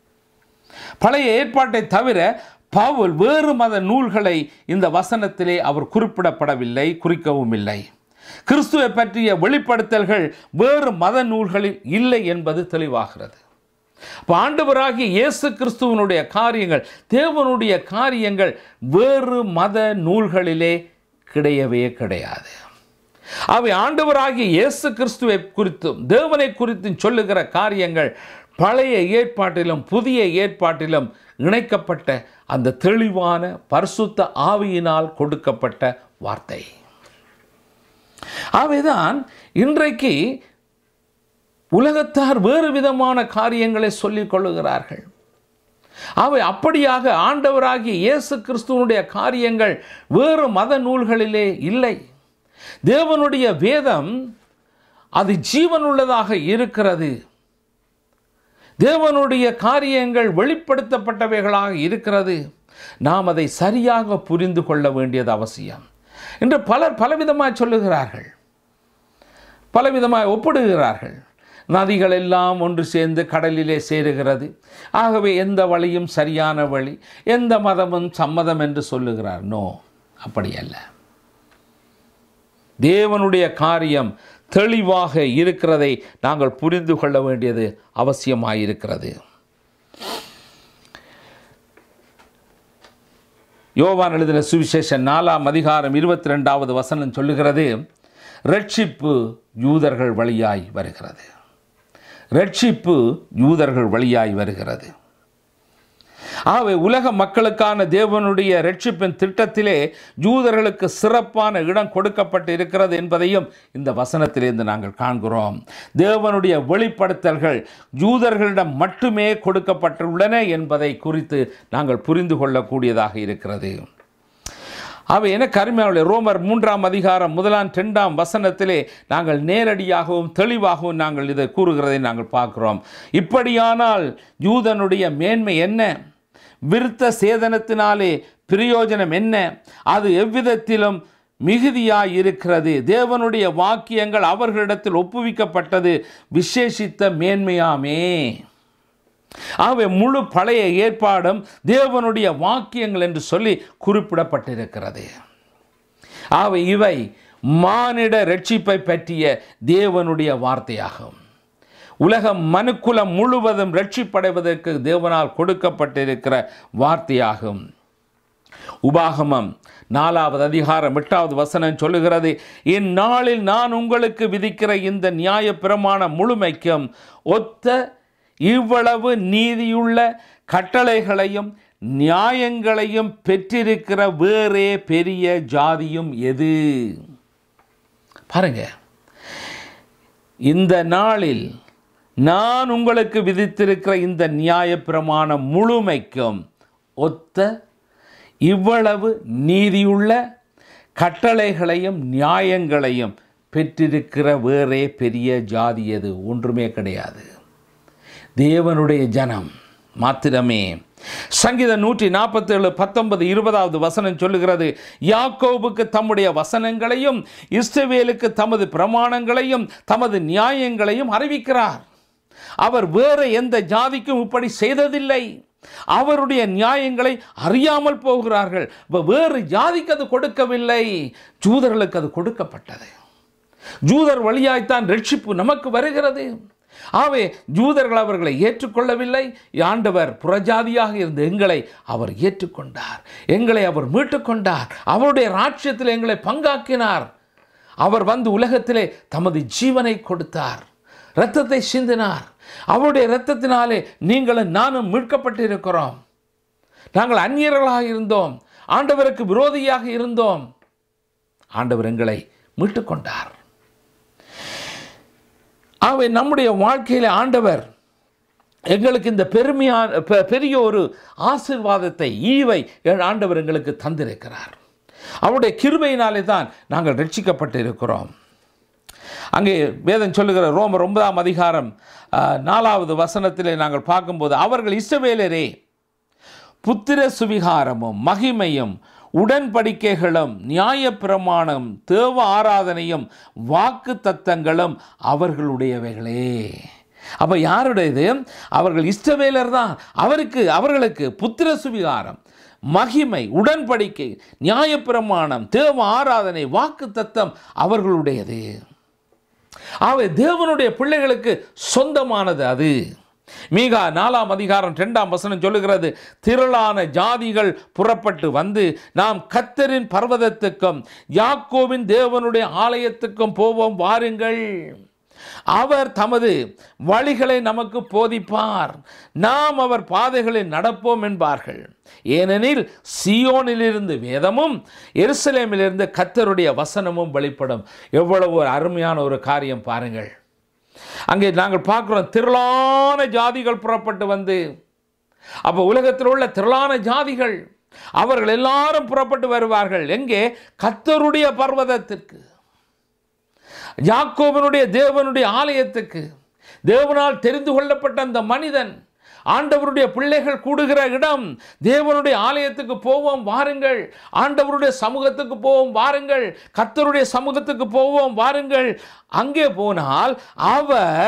பழைய ஏற்பாட்டை தவிர பவுல் வேறு மத நூல்களை இந்த வசனத்திலே அவர் குறிப்பிடப்படவில்லை குறிக்கவும் இல்லை கிறிஸ்துவை பற்றிய வெளிப்படுத்தல்கள் வேறு மத நூல்களில் இல்லை என்பது தெளிவாகிறது அப்ப ஆண்டவராகிய இயேசு கிறிஸ்துவனுடைய காரியங்கள் தேவனுடைய காரியங்கள் வேறு மத நூல்களிலே கிடையவே கிடையாது அவை ஆண்டவராகிய இயேசு கிறிஸ்துவை குறித்தும் தேவனை குறித்தும் சொல்லுகிற காரியங்கள் பழைய ஏற்பாட்டிலும் புதிய ஏற்பாட்டிலும் இணைக்கப்பட்ட அந்த தெளிவான பரிசுத்த ஆவியினால் கொடுக்கப்பட்ட வார்த்தை அவைதான் இன்றைக்கு உலகத்தார் வேறு விதமான காரியங்களை சொல்லிக் கொள்ளுகிறார்கள் அவை அப்படியாக ஆண்டவராகிய இயேசு கிறிஸ்துவனுடைய காரியங்கள் வேறு மத நூல்களிலே இல்லை தேவனுடைய வேதம் அது ஜீவனுள்ளதாக இருக்கிறது தேவனுடைய காரியங்கள் வெளிப்படுத்தப்பட்டவைகளாக இருக்கிறது நாம் அதை சரியாக புரிந்து கொள்ள வேண்டியது அவசியம் இன்று பலர் பலவிதமாக சொல்லுகிறார்கள் பலவிதமாக ஒப்பிடுகிறார்கள் நதிகள் எல்லாம் ஒன்று சேர்ந்து கடலிலே சேருகிறது ஆகவே எந்த வழியும் சரியான வழி எந்த மதமும் சம்மதம் என்று சொல்லுகிறார் நோ அப்படி அல்ல தேவனுடைய காரியம் தெளிவாக இருக்கிறதை நாங்கள் புரிந்து கொள்ள வேண்டியது அவசியமாயிருக்கிறது யோவான் எழுதின சுவிசேஷம் நாலாம் அதிகாரம் இருபத்தி ரெண்டாவது வசனம் சொல்லுகிறது ரட்சிப்பு யூதர்கள் வழியாய் வருகிறது ரட்சிப்பு யூதர்கள் வழியாய் வருகிறது ஆகவே உலக மக்களுக்கான தேவனுடைய ரட்சிப்பின் திட்டத்திலே யூதர்களுக்கு சிறப்பான இடம் கொடுக்கப்பட்டு இருக்கிறது என்பதையும் இந்த வசனத்திலிருந்து நாங்கள் காண்கிறோம் தேவனுடைய வெளிப்படுத்தல்கள் யூதர்களிடம் மட்டுமே கொடுக்கப்பட்டுள்ளன என்பதை குறித்து நாங்கள் புரிந்து கொள்ளக்கூடியதாக இருக்கிறது அவை என கருமையாவுடைய ரோமர் மூன்றாம் அதிகாரம் முதலாம் ரெண்டாம் வசனத்திலே நாங்கள் நேரடியாகவும் தெளிவாகவும் நாங்கள் இதை கூறுகிறதை நாங்கள் பார்க்கிறோம் இப்படியானால் யூதனுடைய மேன்மை என்ன விருத்த சேதனத்தினாலே பிரயோஜனம் என்ன அது எவ்விதத்திலும் மிகுதியாய் இருக்கிறது தேவனுடைய வாக்கியங்கள் அவர்களிடத்தில் ஒப்புவிக்கப்பட்டது விசேஷித்த மேன்மையாமே ஆகவே முழு பழைய ஏற்பாடும் தேவனுடைய வாக்கியங்கள் என்று சொல்லி குறிப்பிடப்பட்டிருக்கிறது ஆகவே இவை மானிட ரட்சிப்பை பற்றிய தேவனுடைய வார்த்தையாகும் உலகம் மனுக்குலம் முழுவதும் ரட்சிப்படைவதற்கு தேவனால் கொடுக்கப்பட்டிருக்கிற வார்த்தையாகும் உபாகமம் நாலாவது அதிகாரம் எட்டாவது வசனம் சொல்லுகிறது இந்நாளில் நான் உங்களுக்கு விதிக்கிற இந்த நியாய பிரமாண முழுமைக்கும் ஒத்த இவ்வளவு நீதியுள்ள கட்டளைகளையும் நியாயங்களையும் பெற்றிருக்கிற வேறே பெரிய ஜாதியும் எது பாருங்க இந்த நாளில் நான் உங்களுக்கு விதித்திருக்கிற இந்த நியாயப்பிரமாண முழுமைக்கும் ஒத்த இவ்வளவு நீதியுள்ள கட்டளைகளையும் நியாயங்களையும் பெற்றிருக்கிற வேறே பெரிய ஜாதி எது ஒன்றுமே கிடையாது தேவனுடைய ஜனம் மாத்திரமே சங்கீதம் நூற்றி நாற்பத்தேழு பத்தொன்பது இருபதாவது வசனம் சொல்லுகிறது யாக்கோபுக்கு தம்முடைய வசனங்களையும் இஸ்ரவேலுக்கு தமது பிரமாணங்களையும் தமது நியாயங்களையும் அறிவிக்கிறார் அவர் வேறு எந்த ஜாதிக்கும் இப்படி செய்ததில்லை அவருடைய நியாயங்களை அறியாமல் போகிறார்கள் இப்ப வேறு ஜாதிக்கு அது கொடுக்கவில்லை ஜூதர்களுக்கு அது கொடுக்கப்பட்டது ஜூதர் வழியாய்த்தான் ரட்சிப்பு நமக்கு வருகிறது ஆவே ஜூதர்கள் அவர்களை ஏற்றுக்கொள்ளவில்லை ஆண்டவர் புறஜாதியாக இருந்த எங்களை அவர் ஏற்றுக்கொண்டார் எங்களை அவர் மீட்டுக்கொண்டார் அவருடைய ராட்சியத்தில் எங்களை பங்காக்கினார் அவர் வந்து உலகத்திலே தமது ஜீவனை கொடுத்தார் இரத்தத்தை சிந்தினார் அவருடைய இரத்தத்தினாலே நீங்களும் நானும் மீட்கப்பட்டிருக்கிறோம் நாங்கள் அந்நியர்களாக இருந்தோம் ஆண்டவருக்கு விரோதியாக இருந்தோம் ஆண்டவர் எங்களை மீட்டுக்கொண்டார் ஆகவே நம்முடைய வாழ்க்கையில் ஆண்டவர் எங்களுக்கு இந்த பெருமையான பெ- பெரிய ஒரு ஆசீர்வாதத்தை ஈவை என் ஆண்டவர் எங்களுக்கு தந்திருக்கிறார் அவருடைய கிருபையினாலே தான் நாங்கள் ரட்சிக்கப்பட்டு இருக்கிறோம் அங்கே வேதம் சொல்லுகிற ரோமர் ஒன்பதாம் அதிகாரம் ஆ, நாலாவது வசனத்திலே நாங்கள் பார்க்கும்போது அவர்கள் இஸ்ரவேலரே புத்திர சுவிகாரமும் மகிமையும் உடன்படிக்கைகளும் நியாயப்பிரமாணம் தேவ ஆராதனையும் வாக்கு தத்தங்களும் அவர்களுடையவைகளே அப்போ யாருடையது அவர்கள் இஷ்டவேலர் தான் அவருக்கு அவர்களுக்கு புத்திர சுவிகாரம் மகிமை உடன்படிக்கை நியாயப்பிரமாணம் தேவ ஆராதனை வாக்கு தத்தம் அவர்களுடையது அவை தேவனுடைய பிள்ளைகளுக்கு சொந்தமானது அது மீகா நாலாம் அதிகாரம் இரண்டாம் வசனம் சொல்லுகிறது திரளான ஜாதிகள் புறப்பட்டு வந்து நாம் கத்தரின் பர்வதத்துக்கும் யாக்கோவின் தேவனுடைய ஆலயத்துக்கும் போவோம் வாருங்கள் அவர் தமது வழிகளை நமக்கு போதிப்பார் நாம் அவர் பாதைகளில் நடப்போம் என்பார்கள் ஏனெனில் சியோனிலிருந்து வேதமும் எருசலேமிலிருந்து கத்தருடைய வசனமும் வெளிப்படும் எவ்வளவு ஒரு அருமையான ஒரு காரியம் பாருங்கள் அங்கே நாங்கள் பார்க்கிறோம் திரளான ஜாதிகள் புறப்பட்டு வந்து அப்போ உலகத்தில் உள்ள திரளான ஜாதிகள் அவர்கள் எல்லாரும் புறப்பட்டு வருவார்கள் எங்கே கத்தருடைய பர்வதத்திற்கு யாக்கோபனுடைய தேவனுடைய ஆலயத்துக்கு தேவனால் தெரிந்து கொள்ளப்பட்ட அந்த மனிதன் ஆண்டவருடைய பிள்ளைகள் கூடுகிற இடம் தேவனுடைய ஆலயத்துக்கு போவோம் வாருங்கள் ஆண்டவருடைய சமூகத்துக்கு போவோம் வாருங்கள் கர்த்தருடைய சமூகத்துக்கு போவோம் வாருங்கள் அங்கே போனால் அவர்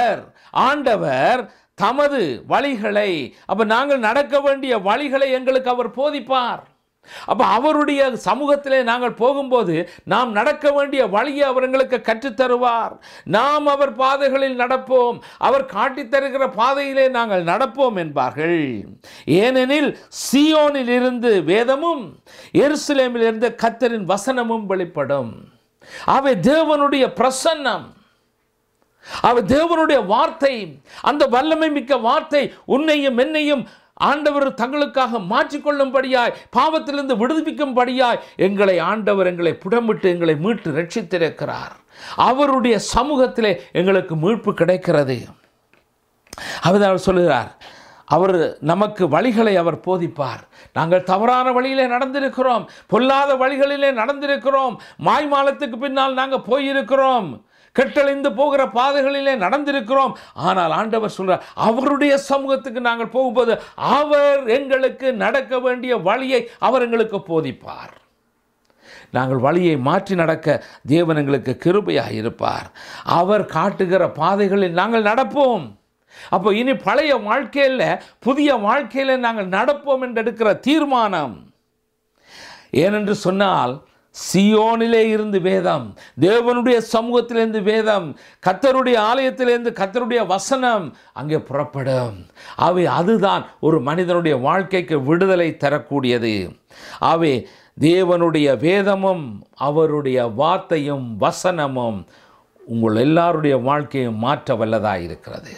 ஆண்டவர் தமது வழிகளை அப்ப நாங்கள் நடக்க வேண்டிய வழிகளை எங்களுக்கு அவர் போதிப்பார் அப்ப அவருடைய சமூகத்திலே நாங்கள் போகும்போது நாம் நடக்க வேண்டிய வழியை அவர் எங்களுக்கு கற்றுத்தருவார் நாம் அவர் பாதைகளில் நடப்போம் அவர் காட்டித் தருகிற பாதையிலே நாங்கள் நடப்போம் என்பார்கள் ஏனெனில் சியோனில் இருந்து வேதமும் எருசலேமில் இருந்து கத்தரின் வசனமும் வெளிப்படும் அவை தேவனுடைய பிரசன்னம் அவர் தேவனுடைய வார்த்தை அந்த வல்லமை மிக்க வார்த்தை உன்னையும் என்னையும் ஆண்டவர் தங்களுக்காக மாற்றிக்கொள்ளும்படியாய் பாவத்திலிருந்து விடுவிக்கும்படியாய் எங்களை ஆண்டவர் எங்களை புடமிட்டு எங்களை மீட்டு ரட்சித்திருக்கிறார் அவருடைய சமூகத்திலே எங்களுக்கு மீட்பு கிடைக்கிறது அவர் அவர் சொல்லுகிறார் அவர் நமக்கு வழிகளை அவர் போதிப்பார் நாங்கள் தவறான வழியிலே நடந்திருக்கிறோம் பொல்லாத வழிகளிலே நடந்திருக்கிறோம் மாய்மாலத்துக்கு பின்னால் நாங்கள் போயிருக்கிறோம் கெட்டழிந்து போகிற பாதைகளிலே நடந்திருக்கிறோம் ஆனால் ஆண்டவர் சொல்றார் அவருடைய சமூகத்துக்கு நாங்கள் போகும்போது அவர் எங்களுக்கு நடக்க வேண்டிய வழியை அவர் எங்களுக்கு போதிப்பார் நாங்கள் வழியை மாற்றி நடக்க தேவன் எங்களுக்கு கிருபையாக இருப்பார் அவர் காட்டுகிற பாதைகளில் நாங்கள் நடப்போம் அப்போ இனி பழைய வாழ்க்கையில் புதிய வாழ்க்கையில் நாங்கள் நடப்போம் என்று எடுக்கிற தீர்மானம் ஏனென்று சொன்னால் சியோனிலே இருந்து வேதம் தேவனுடைய சமூகத்திலிருந்து வேதம் கத்தருடைய ஆலயத்திலிருந்து கத்தருடைய வசனம் அங்கே புறப்படும் அவை அதுதான் ஒரு மனிதனுடைய வாழ்க்கைக்கு விடுதலை தரக்கூடியது அவை தேவனுடைய வேதமும் அவருடைய வார்த்தையும் வசனமும் உங்கள் எல்லாருடைய வாழ்க்கையும் மாற்ற வல்லதாக இருக்கிறது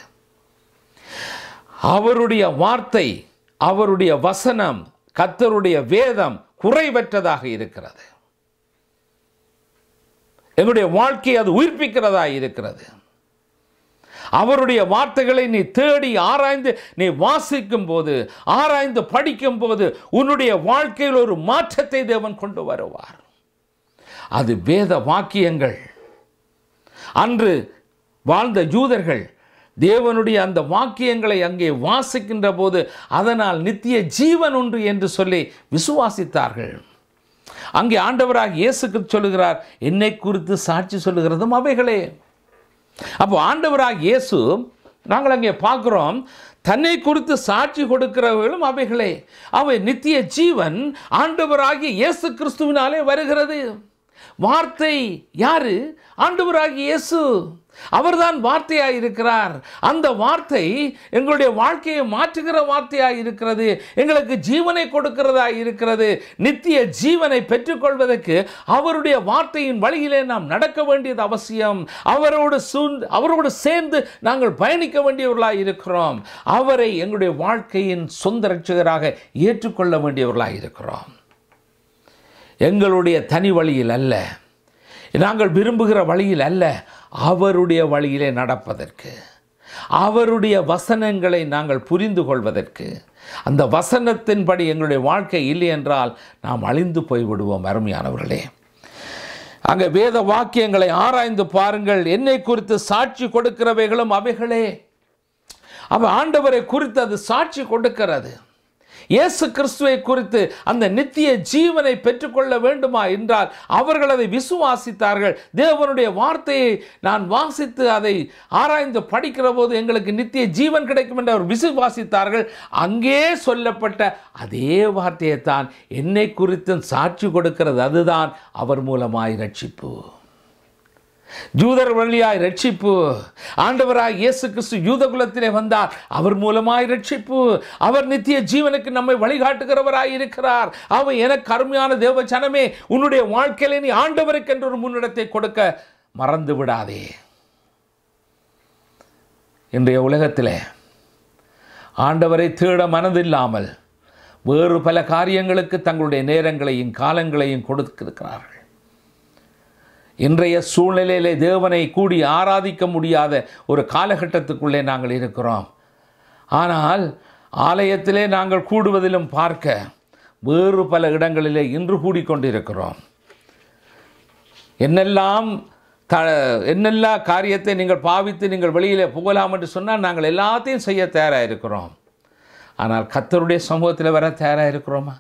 அவருடைய வார்த்தை அவருடைய வசனம் கத்தருடைய வேதம் குறைவற்றதாக இருக்கிறது எங்களுடைய வாழ்க்கையை அது உயிர்ப்பிக்கிறதா இருக்கிறது அவருடைய வார்த்தைகளை நீ தேடி ஆராய்ந்து நீ வாசிக்கும் போது ஆராய்ந்து படிக்கும் போது உன்னுடைய வாழ்க்கையில் ஒரு மாற்றத்தை தேவன் கொண்டு வருவார் அது வேத வாக்கியங்கள் அன்று வாழ்ந்த யூதர்கள் தேவனுடைய அந்த வாக்கியங்களை அங்கே வாசிக்கின்ற போது அதனால் நித்திய ஜீவன் உண்டு என்று சொல்லி விசுவாசித்தார்கள் அங்கே ஆண்டவராக இயேசுக்கு சொல்லுகிறார் என்னை குறித்து சாட்சி சொல்லுகிறதும் அவைகளே அப்போ ஆண்டவராக இயேசு நாங்கள் அங்கே பார்க்குறோம் தன்னை குறித்து சாட்சி கொடுக்கிறவர்களும் அவைகளே அவை நித்திய ஜீவன் ஆண்டவராகிய இயேசு கிறிஸ்துவினாலே வருகிறது வார்த்தை யாரு ஆண்டவராகிய இயேசு அவர்தான் வார்த்தையாய் இருக்கிறார் அந்த வார்த்தை எங்களுடைய வாழ்க்கையை மாற்றுகிற வார்த்தையாய் இருக்கிறது எங்களுக்கு ஜீவனை கொடுக்கிறதா இருக்கிறது நித்திய ஜீவனை பெற்றுக்கொள்வதற்கு அவருடைய வார்த்தையின் வழியிலே நாம் நடக்க வேண்டியது அவசியம் அவரோடு சூழ்ந்து அவரோடு சேர்ந்து நாங்கள் பயணிக்க வேண்டியவர்களாக இருக்கிறோம் அவரை எங்களுடைய வாழ்க்கையின் சொந்த ரட்சகராக ஏற்றுக்கொள்ள வேண்டியவர்களாக இருக்கிறோம் எங்களுடைய தனி வழியில் அல்ல நாங்கள் விரும்புகிற வழியில் அல்ல அவருடைய வழியிலே நடப்பதற்கு அவருடைய வசனங்களை நாங்கள் புரிந்து கொள்வதற்கு அந்த வசனத்தின்படி எங்களுடைய வாழ்க்கை இல்லை என்றால் நாம் அழிந்து போய்விடுவோம் அருமையானவர்களே அங்கே வேத வாக்கியங்களை ஆராய்ந்து பாருங்கள் என்னை குறித்து சாட்சி கொடுக்கிறவைகளும் அவைகளே அவ ஆண்டவரை குறித்து அது சாட்சி கொடுக்கிறது இயேசு கிறிஸ்துவை குறித்து அந்த நித்திய ஜீவனை பெற்றுக்கொள்ள வேண்டுமா என்றால் அவர்கள் அதை விசுவாசித்தார்கள் தேவனுடைய வார்த்தையை நான் வாசித்து அதை ஆராய்ந்து படிக்கிற போது எங்களுக்கு நித்திய ஜீவன் கிடைக்கும் என்று அவர் விசுவாசித்தார்கள் அங்கே சொல்லப்பட்ட அதே வார்த்தையை தான் என்னை குறித்தும் சாட்சி கொடுக்கிறது அதுதான் அவர் மூலமாய் ரட்சிப்பு ஜூதர் வழியாய் ரட்சிப்பு ஆண்டவராய் இயேசு கிறிஸ்து யூத குலத்திலே வந்தார் அவர் மூலமாய் ரட்சிப்பு அவர் நித்திய ஜீவனுக்கு நம்மை வழிகாட்டுகிறவராய் இருக்கிறார் அவர் எனக்கு அருமையான தேவ ஜனமே உன்னுடைய வாழ்க்கையிலே நீ ஆண்டவருக்கு என்று ஒரு முன்னிடத்தை கொடுக்க மறந்து விடாதே இன்றைய உலகத்திலே ஆண்டவரை தேட மனதில்லாமல் வேறு பல காரியங்களுக்கு தங்களுடைய நேரங்களையும் காலங்களையும் கொடுத்திருக்கிறார்கள் இன்றைய சூழ்நிலையிலே தேவனை கூடி ஆராதிக்க முடியாத ஒரு காலகட்டத்துக்குள்ளே நாங்கள் இருக்கிறோம் ஆனால் ஆலயத்திலே நாங்கள் கூடுவதிலும் பார்க்க வேறு பல இடங்களிலே இன்று கூடிக்கொண்டிருக்கிறோம் என்னெல்லாம் த என்னெல்லா காரியத்தை நீங்கள் பாவித்து நீங்கள் வெளியிலே புகழலாம் என்று சொன்னால் நாங்கள் எல்லாத்தையும் செய்ய தயாராக இருக்கிறோம் ஆனால் கத்தருடைய சமூகத்தில் வர தயாராக இருக்கிறோமா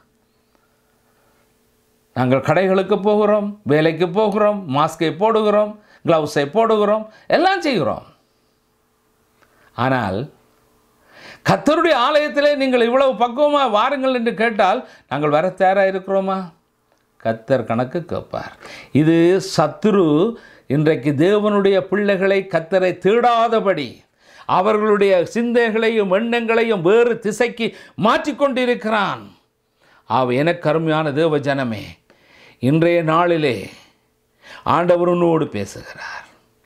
நாங்கள் கடைகளுக்கு போகிறோம் வேலைக்கு போகிறோம் மாஸ்கை போடுகிறோம் க்ளவுஸை போடுகிறோம் எல்லாம் செய்கிறோம் ஆனால் கத்தருடைய ஆலயத்திலே நீங்கள் இவ்வளவு பக்குவமாக வாருங்கள் என்று கேட்டால் நாங்கள் வர தயாராக இருக்கிறோமா கத்தர் கணக்கு கேட்பார் இது சத்துரு இன்றைக்கு தேவனுடைய பிள்ளைகளை கத்தரை தேடாதபடி அவர்களுடைய சிந்தைகளையும் எண்ணங்களையும் வேறு திசைக்கு மாற்றிக்கொண்டிருக்கிறான் அவ எனக்கு அருமையான தேவ ஜனமே இன்றைய நாளிலே ஆண்டவர் உன்னோடு பேசுகிறார்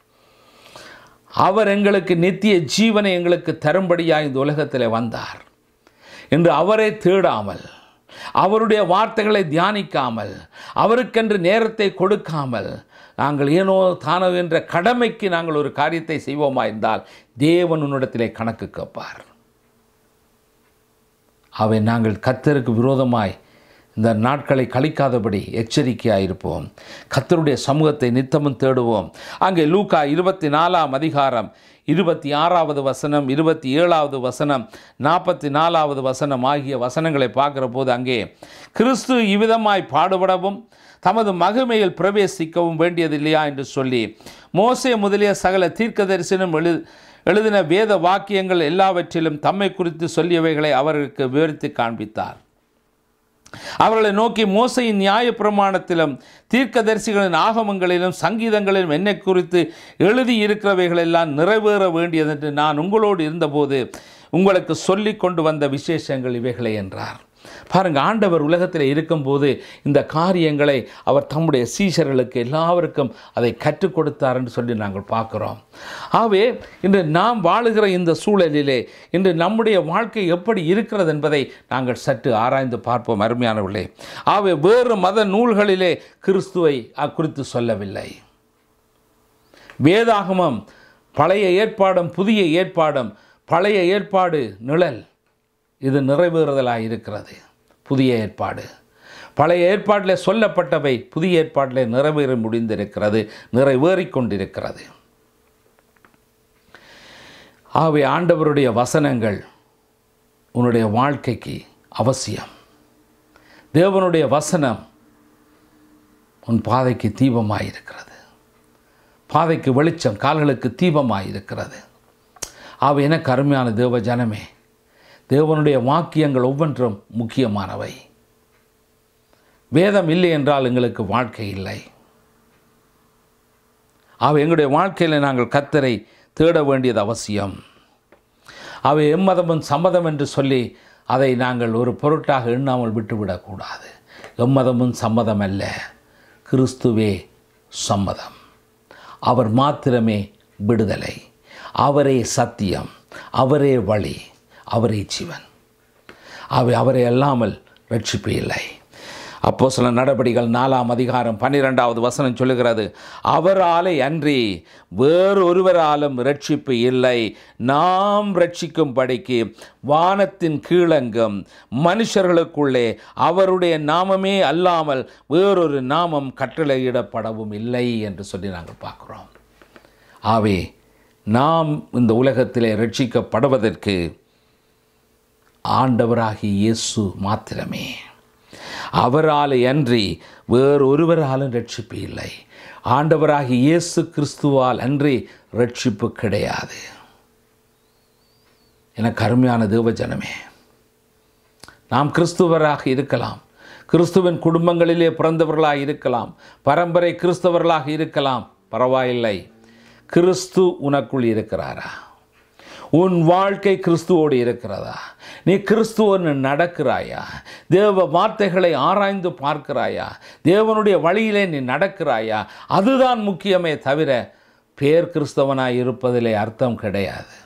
அவர் எங்களுக்கு நித்திய ஜீவனை எங்களுக்கு தரும்படியாக இந்த உலகத்தில் வந்தார் என்று அவரை தேடாமல் அவருடைய வார்த்தைகளை தியானிக்காமல் அவருக்கென்று நேரத்தை கொடுக்காமல் நாங்கள் ஏனோ தானோ என்ற கடமைக்கு நாங்கள் ஒரு காரியத்தை செய்வோமா இருந்தால் தேவன் உன்னிடத்திலே கணக்கு கேட்பார் அவை நாங்கள் கத்தருக்கு விரோதமாய் இந்த நாட்களை கழிக்காதபடி எச்சரிக்கையாக இருப்போம் கத்தருடைய சமூகத்தை நித்தமும் தேடுவோம் அங்கே லூக்கா இருபத்தி நாலாம் அதிகாரம் இருபத்தி ஆறாவது வசனம் இருபத்தி ஏழாவது வசனம் நாற்பத்தி நாலாவது வசனம் ஆகிய வசனங்களை பார்க்குற போது அங்கே கிறிஸ்து இவ்விதமாய் பாடுபடவும் தமது மகிமையில் பிரவேசிக்கவும் வேண்டியதில்லையா என்று சொல்லி மோசே முதலிய சகல தீர்க்கதரிசனம் எழு எழுதின வேத வாக்கியங்கள் எல்லாவற்றிலும் தம்மை குறித்து சொல்லியவைகளை அவர்களுக்கு விவரித்து காண்பித்தார் அவர்களை நோக்கி மோசையின் நியாய பிரமாணத்திலும் தீர்க்கதரிசிகளின் ஆகமங்களிலும் சங்கீதங்களிலும் என்னை குறித்து எழுதி இருக்கிறவைகளெல்லாம் நிறைவேற வேண்டியதென்று நான் உங்களோடு இருந்தபோது உங்களுக்கு சொல்லி கொண்டு வந்த விசேஷங்கள் இவைகளே என்றார் பாருங்க ஆண்டவர் உலகத்தில் இருக்கும்போது இந்த காரியங்களை அவர் தம்முடைய சீஷர்களுக்கு எல்லாருக்கும் அதை கற்றுக் கொடுத்தார் என்று சொல்லி நாங்கள் பார்க்குறோம் ஆகவே இன்று நாம் வாழுகிற இந்த சூழலிலே இன்று நம்முடைய வாழ்க்கை எப்படி இருக்கிறது என்பதை நாங்கள் சற்று ஆராய்ந்து பார்ப்போம் அருமையானவர்களே ஆகவே வேறு மத நூல்களிலே கிறிஸ்துவை குறித்து சொல்லவில்லை வேதாகமம் பழைய ஏற்பாடும் புதிய ஏற்பாடும் பழைய ஏற்பாடு நிழல் இது நிறைவேறுதலாக இருக்கிறது புதிய ஏற்பாடு பழைய ஏற்பாட்டில் சொல்லப்பட்டவை புதிய ஏற்பாட்டில் நிறைவேற முடிந்திருக்கிறது நிறைவேறிக் கொண்டிருக்கிறது ஆகவே ஆண்டவருடைய வசனங்கள் உன்னுடைய வாழ்க்கைக்கு அவசியம் தேவனுடைய வசனம் உன் பாதைக்கு தீபமாக இருக்கிறது பாதைக்கு வெளிச்சம் கால்களுக்கு தீபமாக இருக்கிறது ஆக எனக்கு அருமையான தேவ ஜனமே தேவனுடைய வாக்கியங்கள் ஒவ்வொன்றும் முக்கியமானவை வேதம் இல்லை என்றால் எங்களுக்கு வாழ்க்கை இல்லை அவை எங்களுடைய வாழ்க்கையில் நாங்கள் கத்தரை தேட வேண்டியது அவசியம் அவை எம்மதமும் சம்மதம் என்று சொல்லி அதை நாங்கள் ஒரு பொருட்டாக எண்ணாமல் விட்டுவிடக்கூடாது எம்மதமும் சம்மதம் அல்ல கிறிஸ்துவே சம்மதம் அவர் மாத்திரமே விடுதலை அவரே சத்தியம் அவரே வழி அவரே ஜீவன் அவை அவரை அல்லாமல் ரட்சிப்பு இல்லை அப்போ சில நடபடிகள் நாலாம் அதிகாரம் பன்னிரெண்டாவது வசனம் சொல்லுகிறது அவராலே அன்றி வேறொருவராலும் ரட்சிப்பு இல்லை நாம் ரட்சிக்கும்படிக்கு வானத்தின் கீழங்கும் மனுஷர்களுக்குள்ளே அவருடைய நாமமே அல்லாமல் வேறொரு நாமம் கட்டளையிடப்படவும் இல்லை என்று சொல்லி நாங்கள் பார்க்குறோம் ஆவே நாம் இந்த உலகத்திலே ரட்சிக்கப்படுவதற்கு ஆண்டவராகிய இயேசு மாத்திரமே அவரால் அன்றி வேறொருவராலும் ரட்சிப்பு இல்லை ஆண்டவராகிய இயேசு கிறிஸ்துவால் அன்றி ரட்சிப்பு கிடையாது எனக்கு அருமையான தேவஜனமே நாம் கிறிஸ்துவராக இருக்கலாம் கிறிஸ்துவின் குடும்பங்களிலே பிறந்தவர்களாக இருக்கலாம் பரம்பரை கிறிஸ்தவர்களாக இருக்கலாம் பரவாயில்லை கிறிஸ்து உனக்குள் இருக்கிறாரா உன் வாழ்க்கை கிறிஸ்துவோடு இருக்கிறதா நீ கிறிஸ்துவன் நடக்கிறாயா தேவ வார்த்தைகளை ஆராய்ந்து பார்க்கிறாயா தேவனுடைய வழியிலே நீ நடக்கிறாயா அதுதான் முக்கியமே தவிர பேர் கிறிஸ்தவனாய் இருப்பதிலே அர்த்தம் கிடையாது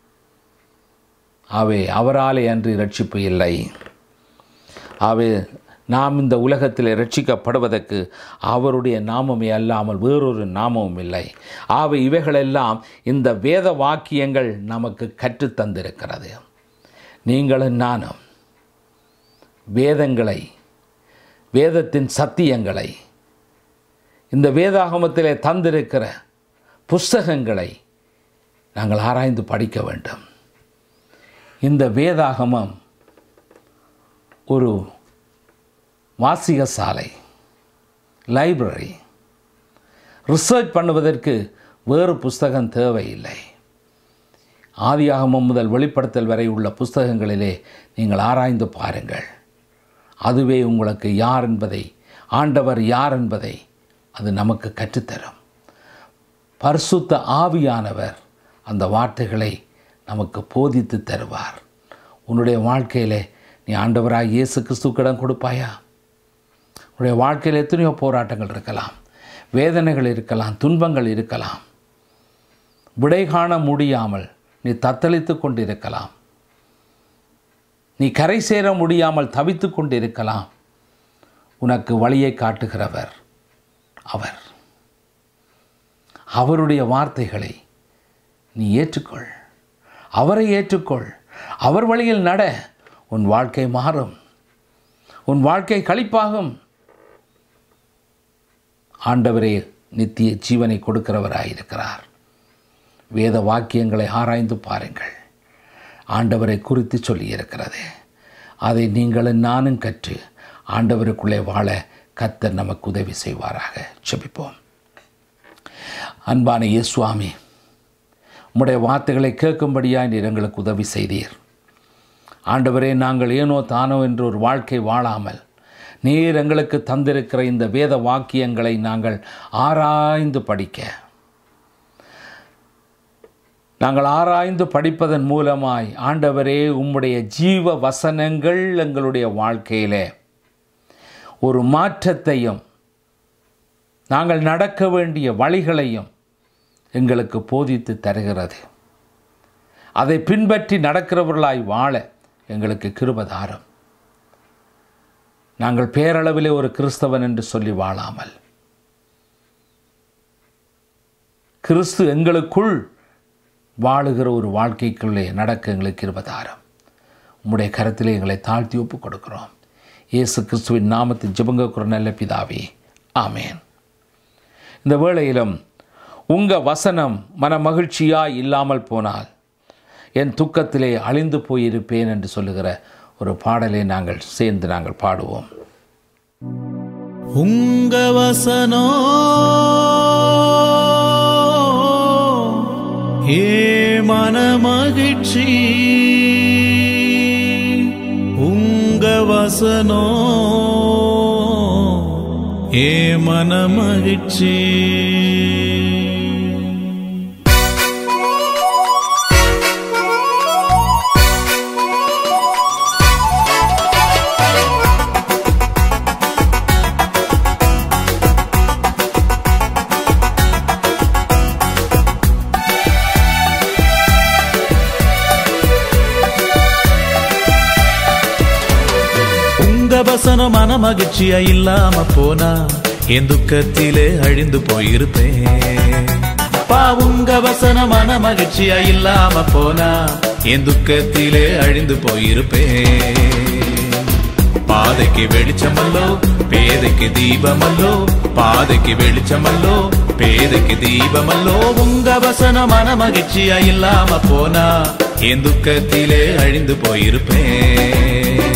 அவை அவராலே அன்றி ரட்சிப்பு இல்லை அவை நாம் இந்த உலகத்தில் ரட்சிக்கப்படுவதற்கு அவருடைய நாமமே அல்லாமல் வேறொரு நாமமும் இல்லை ஆக இவைகளெல்லாம் இந்த வேத வாக்கியங்கள் நமக்கு கற்றுத்தந்திருக்கிறது நீங்களும் நானும் வேதங்களை வேதத்தின் சத்தியங்களை இந்த வேதாகமத்திலே தந்திருக்கிற புஸ்தகங்களை நாங்கள் ஆராய்ந்து படிக்க வேண்டும் இந்த வேதாகமம் ஒரு வாசிக சாலை லைப்ரரி ரிசர்ச் பண்ணுவதற்கு வேறு புஸ்தகம் தேவையில்லை ஆதியாகமம் முதல் வெளிப்படுத்தல் வரை உள்ள புஸ்தகங்களிலே நீங்கள் ஆராய்ந்து பாருங்கள் அதுவே உங்களுக்கு யார் என்பதை ஆண்டவர் யார் என்பதை அது நமக்கு கற்றுத்தரும் பரிசுத்த ஆவியானவர் அந்த வார்த்தைகளை நமக்கு போதித்து தருவார் உன்னுடைய வாழ்க்கையிலே நீ ஆண்டவராக இயேசு கிறிஸ்துக்கிடம் கொடுப்பாயா உன்னுடைய வாழ்க்கையில் எத்தனையோ போராட்டங்கள் இருக்கலாம் வேதனைகள் இருக்கலாம் துன்பங்கள் இருக்கலாம் விடை காண முடியாமல் நீ தத்தளித்து கொண்டிருக்கலாம் நீ கரை சேர முடியாமல் தவித்து கொண்டிருக்கலாம் உனக்கு வழியை காட்டுகிறவர் அவர் அவருடைய வார்த்தைகளை நீ ஏற்றுக்கொள் அவரை ஏற்றுக்கொள் அவர் வழியில் நட உன் வாழ்க்கை மாறும் உன் வாழ்க்கை கழிப்பாகும் ஆண்டவரே நித்திய ஜீவனை கொடுக்கிறவராயிருக்கிறார் வேத வாக்கியங்களை ஆராய்ந்து பாருங்கள் ஆண்டவரை குறித்து சொல்லியிருக்கிறது அதை நீங்களும் நானும் கற்று ஆண்டவருக்குள்ளே வாழ கத்தர் நமக்கு உதவி செய்வாராக செபிப்போம் அன்பான இயேசுவாமி உம்முடைய வார்த்தைகளை கேட்கும்படியாய் நீர் எங்களுக்கு உதவி செய்தீர் ஆண்டவரே நாங்கள் ஏனோ தானோ என்று ஒரு வாழ்க்கை வாழாமல் நீர் எங்களுக்கு தந்திருக்கிற இந்த வேத வாக்கியங்களை நாங்கள் ஆராய்ந்து படிக்க நாங்கள் ஆராய்ந்து படிப்பதன் மூலமாய் ஆண்டவரே உம்முடைய ஜீவ வசனங்கள் எங்களுடைய வாழ்க்கையிலே ஒரு மாற்றத்தையும் நாங்கள் நடக்க வேண்டிய வழிகளையும் எங்களுக்கு போதித்து தருகிறது அதை பின்பற்றி நடக்கிறவர்களாய் வாழ எங்களுக்கு கிருபதாரம் நாங்கள் பேரளவிலே ஒரு கிறிஸ்தவன் என்று சொல்லி வாழாமல் கிறிஸ்து எங்களுக்குள் வாழுகிற ஒரு வாழ்க்கைக்குள்ளே நடக்க எங்களுக்கு இருபதாரம் உம்முடைய கரத்திலே எங்களை தாழ்த்தி ஒப்பு கொடுக்கிறோம் இயேசு கிறிஸ்துவின் நாமத்தில் ஜெபங்க நல்ல பிதாவே ஆமேன் இந்த வேளையிலும் உங்கள் வசனம் மன மகிழ்ச்சியாய் இல்லாமல் போனால் என் துக்கத்திலே அழிந்து போயிருப்பேன் என்று சொல்லுகிற ஒரு பாடலை நாங்கள் சேர்ந்து நாங்கள் பாடுவோம் உங்க வசனோ ஏ மனமகிழ்ச்சி உங்க வசனோ ஏ மனமகிழ்ச்சி உங்க வசனம் மன மகிழ்ச்சியா இல்லாம போனா என் துக்கத்திலே அழிந்து போயிருப்பேன் பா உங்க வசனம் மன மகிழ்ச்சியா இல்லாம போனா என் துக்கத்திலே அழிந்து போயிருப்பேன் பாதைக்கு வெளிச்சமல்லோ பேதைக்கு தீபமல்லோ பாதைக்கு வெளிச்சமல்லோ பேதைக்கு தீபமல்லோ உங்க வசனம் மன மகிழ்ச்சியா இல்லாம போனா என் துக்கத்திலே அழிந்து போயிருப்பேன்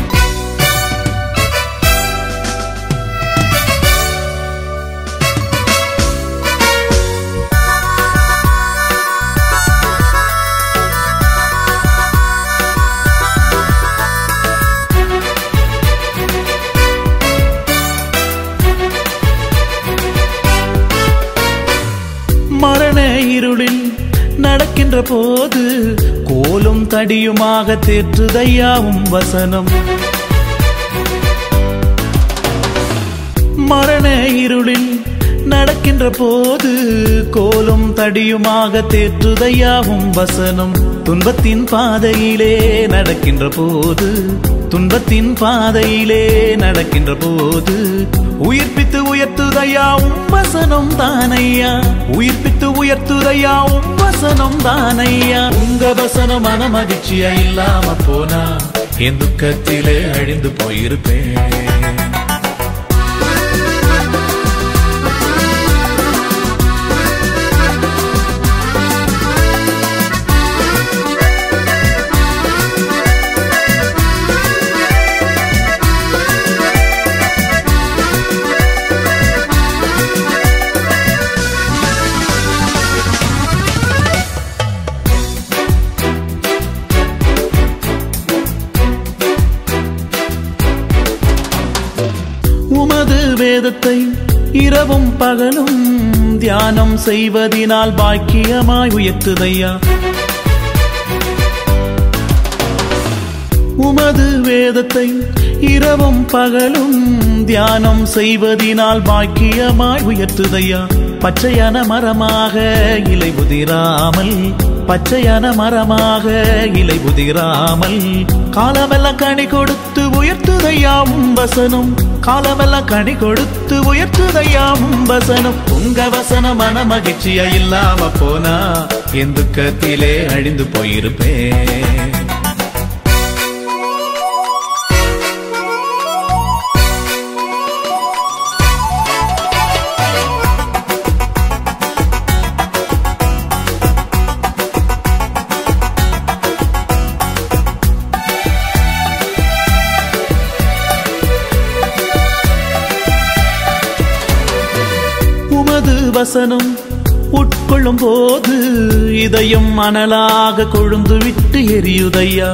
மரண இருளில் நடக்கின்ற போது கோலும் தடியுமாக தேற்றுதையாவும் வசனம் மரண இருளில் நடக்கின்ற போது கோலும் தடியுமாக தேற்றுதையாவும் வசனம் துன்பத்தின் பாதையிலே நடக்கின்ற போது துன்பத்தின் பாதையிலே நடக்கின்ற போது உயிர்ப்பித்து உயர்த்துதையாவும் வசனம் தானையா உயிர்ப்பித்து உயர்த்துதையாவும் வசனம் தானையா உங்க வசனம் மன மகிழ்ச்சியா இல்லாம போனா என் துக்கத்திலே அழிந்து போயிருப்பேன் வேதத்தை இரவும் பகலும் தியானம் செய்வதினால் பாக்கியமாய் உயர்த்துதையா உமது வேதத்தை இரவும் பகலும் தியானம் செய்வதினால் பாக்கியமாய் உயர்த்துதையா பச்சையான மரமாக இலை உதிராமல் பச்சையான மரமாக இலை உதிராமல் காலமெல்லாம் கனி கொடுத்து உயர்த்துதையாவும் வசனம் காலமெல்லாம் கனி கொடுத்து உயர்த்துதையாவும் வசனம் உங்க வசனம் மன மகிழ்ச்சியா இல்லாம போனா என் துக்கத்திலே அழிந்து போயிருப்பேன் உமது வசனம் உட்கொள்ளும் போது இதயம் மணலாக கொழுந்து விட்டு எரியுதையா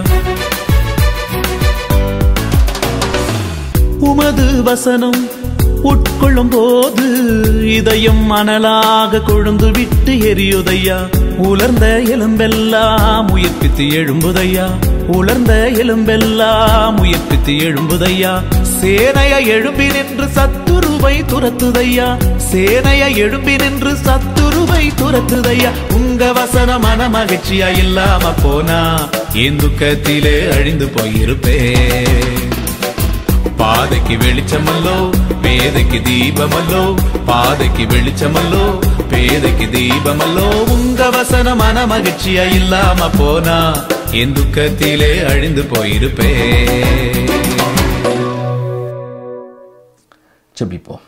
உமது வசனம் உட்கொள்ளும் போது இதயம் மணலாக கொழுந்து விட்டு எரியுதையா உலர்ந்த எலும்பெல்லாம் உயிர்ப்பித்து எழும்புதையா உலர்ந்த எலும்பெல்லாம் உயிர்ப்பித்து எழும்புதையா சேனைய எழும்பி நின்று சத்துருவை துரத்துதையா சேனைய எழும்பி நின்று சத்துருவை துரத்துதையா உங்க வசன மன மகிழ்ச்சியா இல்லாம போனா என் துக்கத்திலே அழிந்து போயிருப்பேன் பாதைக்கு வெளிச்சமல்லோ பேதைக்கு தீபமல்லோ பாதைக்கு வெளிச்சமல்லோ பேதைக்கு தீபமல்லோ உங்க வசன மன மகிழ்ச்சியா இல்லாம போனா என் துக்கத்திலே அழிந்து போயிருப்பே ஜெபிப்போம்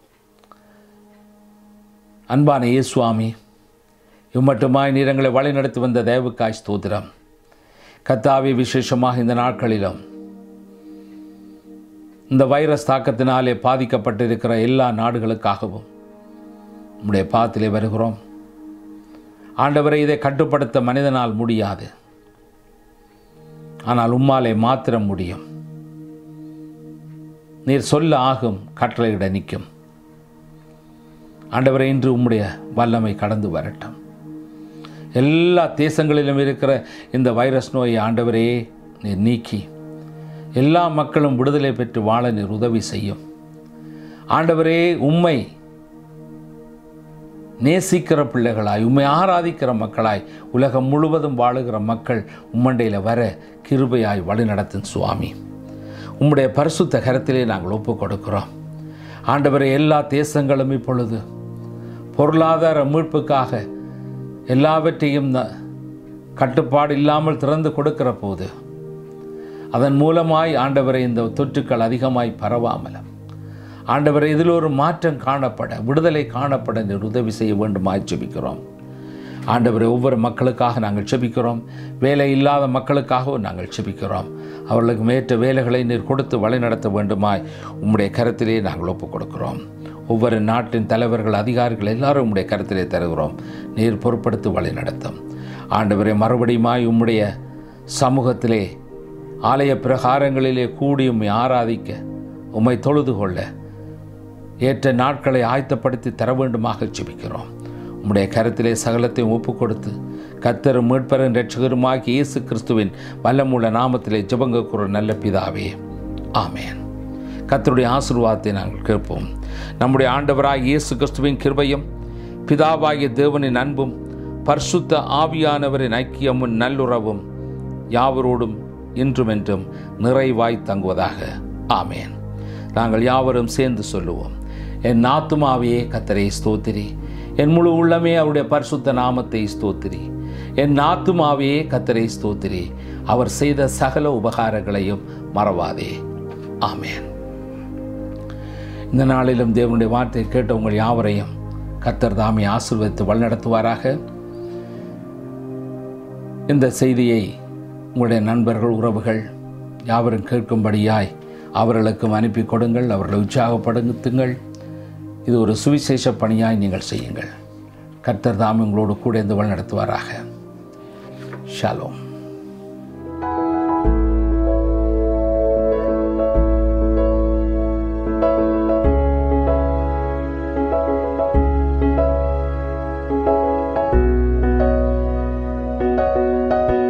அன்பான இயேசுவாமி இம்மட்டுமாய் நீரங்களை வழிநடத்தி வந்த தேவுக்காய் ஸ்தோத்திரம் கத்தாவி விசேஷமாக இந்த நாட்களிலும் இந்த வைரஸ் தாக்கத்தினாலே பாதிக்கப்பட்டிருக்கிற எல்லா நாடுகளுக்காகவும் நம்முடைய பாத்திலே வருகிறோம் ஆண்டவரை இதை கட்டுப்படுத்த மனிதனால் முடியாது ஆனால் உம்மாலே மாத்திரம் முடியும் நீர் சொல்ல ஆகும் கட்டளையிட நிற்கும் ஆண்டவரை இன்று உம்முடைய வல்லமை கடந்து வரட்டும் எல்லா தேசங்களிலும் இருக்கிற இந்த வைரஸ் நோயை ஆண்டவரே நீர் நீக்கி எல்லா மக்களும் விடுதலை பெற்று வாழ நீர் உதவி செய்யும் ஆண்டவரே உம்மை நேசிக்கிற பிள்ளைகளாய் உம்மை ஆராதிக்கிற மக்களாய் உலகம் முழுவதும் வாழுகிற மக்கள் உம்மண்டையில் வர கிருபையாய் வழிநடத்தும் சுவாமி உம்முடைய பரிசுத்த கரத்திலே நாங்கள் ஒப்பு கொடுக்கிறோம் ஆண்டவரை எல்லா தேசங்களும் இப்பொழுது பொருளாதார மீட்புக்காக எல்லாவற்றையும் ந- கட்டுப்பாடு இல்லாமல் திறந்து கொடுக்கிற போது அதன் மூலமாய் ஆண்டவரை இந்த தொற்றுக்கள் அதிகமாய் பரவாமலும் ஆண்டவரை இதில் ஒரு மாற்றம் காணப்பட விடுதலை காணப்பட நீர் உதவி செய்ய வேண்டுமாய் ஜெபிக்கிறோம் ஆண்டவரை ஒவ்வொரு மக்களுக்காக நாங்கள் செபிக்கிறோம் வேலை இல்லாத மக்களுக்காகவும் நாங்கள் செபிக்கிறோம் அவர்களுக்கு மேற்ற வேலைகளை நீர் கொடுத்து வழிநடத்த வேண்டுமாய் உம்முடைய கருத்திலே நாங்கள் ஒப்புக் கொடுக்கிறோம் ஒவ்வொரு நாட்டின் தலைவர்கள் அதிகாரிகள் எல்லாரும் உம்முடைய கருத்திலே தருகிறோம் நீர் பொறுப்படுத்தி வழிநடத்தும் ஆண்டவரை மறுபடியுமாய் உம்முடைய சமூகத்திலே ஆலய பிரகாரங்களிலே கூடி உம்மை ஆராதிக்க உம்மை தொழுது கொள்ள ஏற்ற நாட்களை ஆயத்தப்படுத்தி தர வேண்டுமாக ஜெபிக்கிறோம் உம்முடைய கருத்திலே சகலத்தையும் ஒப்புக் கொடுத்து கத்தரும் மீட்பரும் ரட்சகருமாகி இயேசு கிறிஸ்துவின் வல்லமுள்ள நாமத்திலே ஜெபங்க கூற நல்ல பிதாவே ஆமென் கர்த்தருடைய ஆசீர்வாதத்தை நாங்கள் கேட்போம் நம்முடைய ஆண்டவராய் இயேசு கிறிஸ்துவின் கிருபையும் பிதாவாகிய தேவனின் அன்பும் பரிசுத்த ஆவியானவரின் ஐக்கியமும் நல்லுறவும் யாவரோடும் இன்றும் என்றும் நிறைவாய் தங்குவதாக ஆமென் நாங்கள் யாவரும் சேர்ந்து சொல்லுவோம் என் ஆத்துமாவையே கத்தரை ஸ்தோத்திரி என் முழு உள்ளமே அவருடைய பரிசுத்த நாமத்தை ஸ்தோத்திரி என் ஆத்துமாவையே கத்தரை ஸ்தோத்திரி அவர் செய்த சகல உபகாரங்களையும் மறவாதே ஆமென் இந்த நாளிலும் தேவனுடைய வார்த்தையை கேட்ட உங்கள் யாவரையும் கத்தர் தாமே ஆசீர்வதித்து வழிநடத்துவாராக இந்த செய்தியை உங்களுடைய நண்பர்கள் உறவுகள் யாவரும் கேட்கும்படியாய் அவர்களுக்கும் அனுப்பி கொடுங்கள் அவர்களை உற்சாகப்படுத்துங்கள் இது ஒரு சுவிசேஷ பணியாய் நீங்கள் செய்யுங்கள் கர்த்தர் தாம் உங்களோடு கூட இருந்து வழிநடத்துவாராக ஷாலோம் ஆ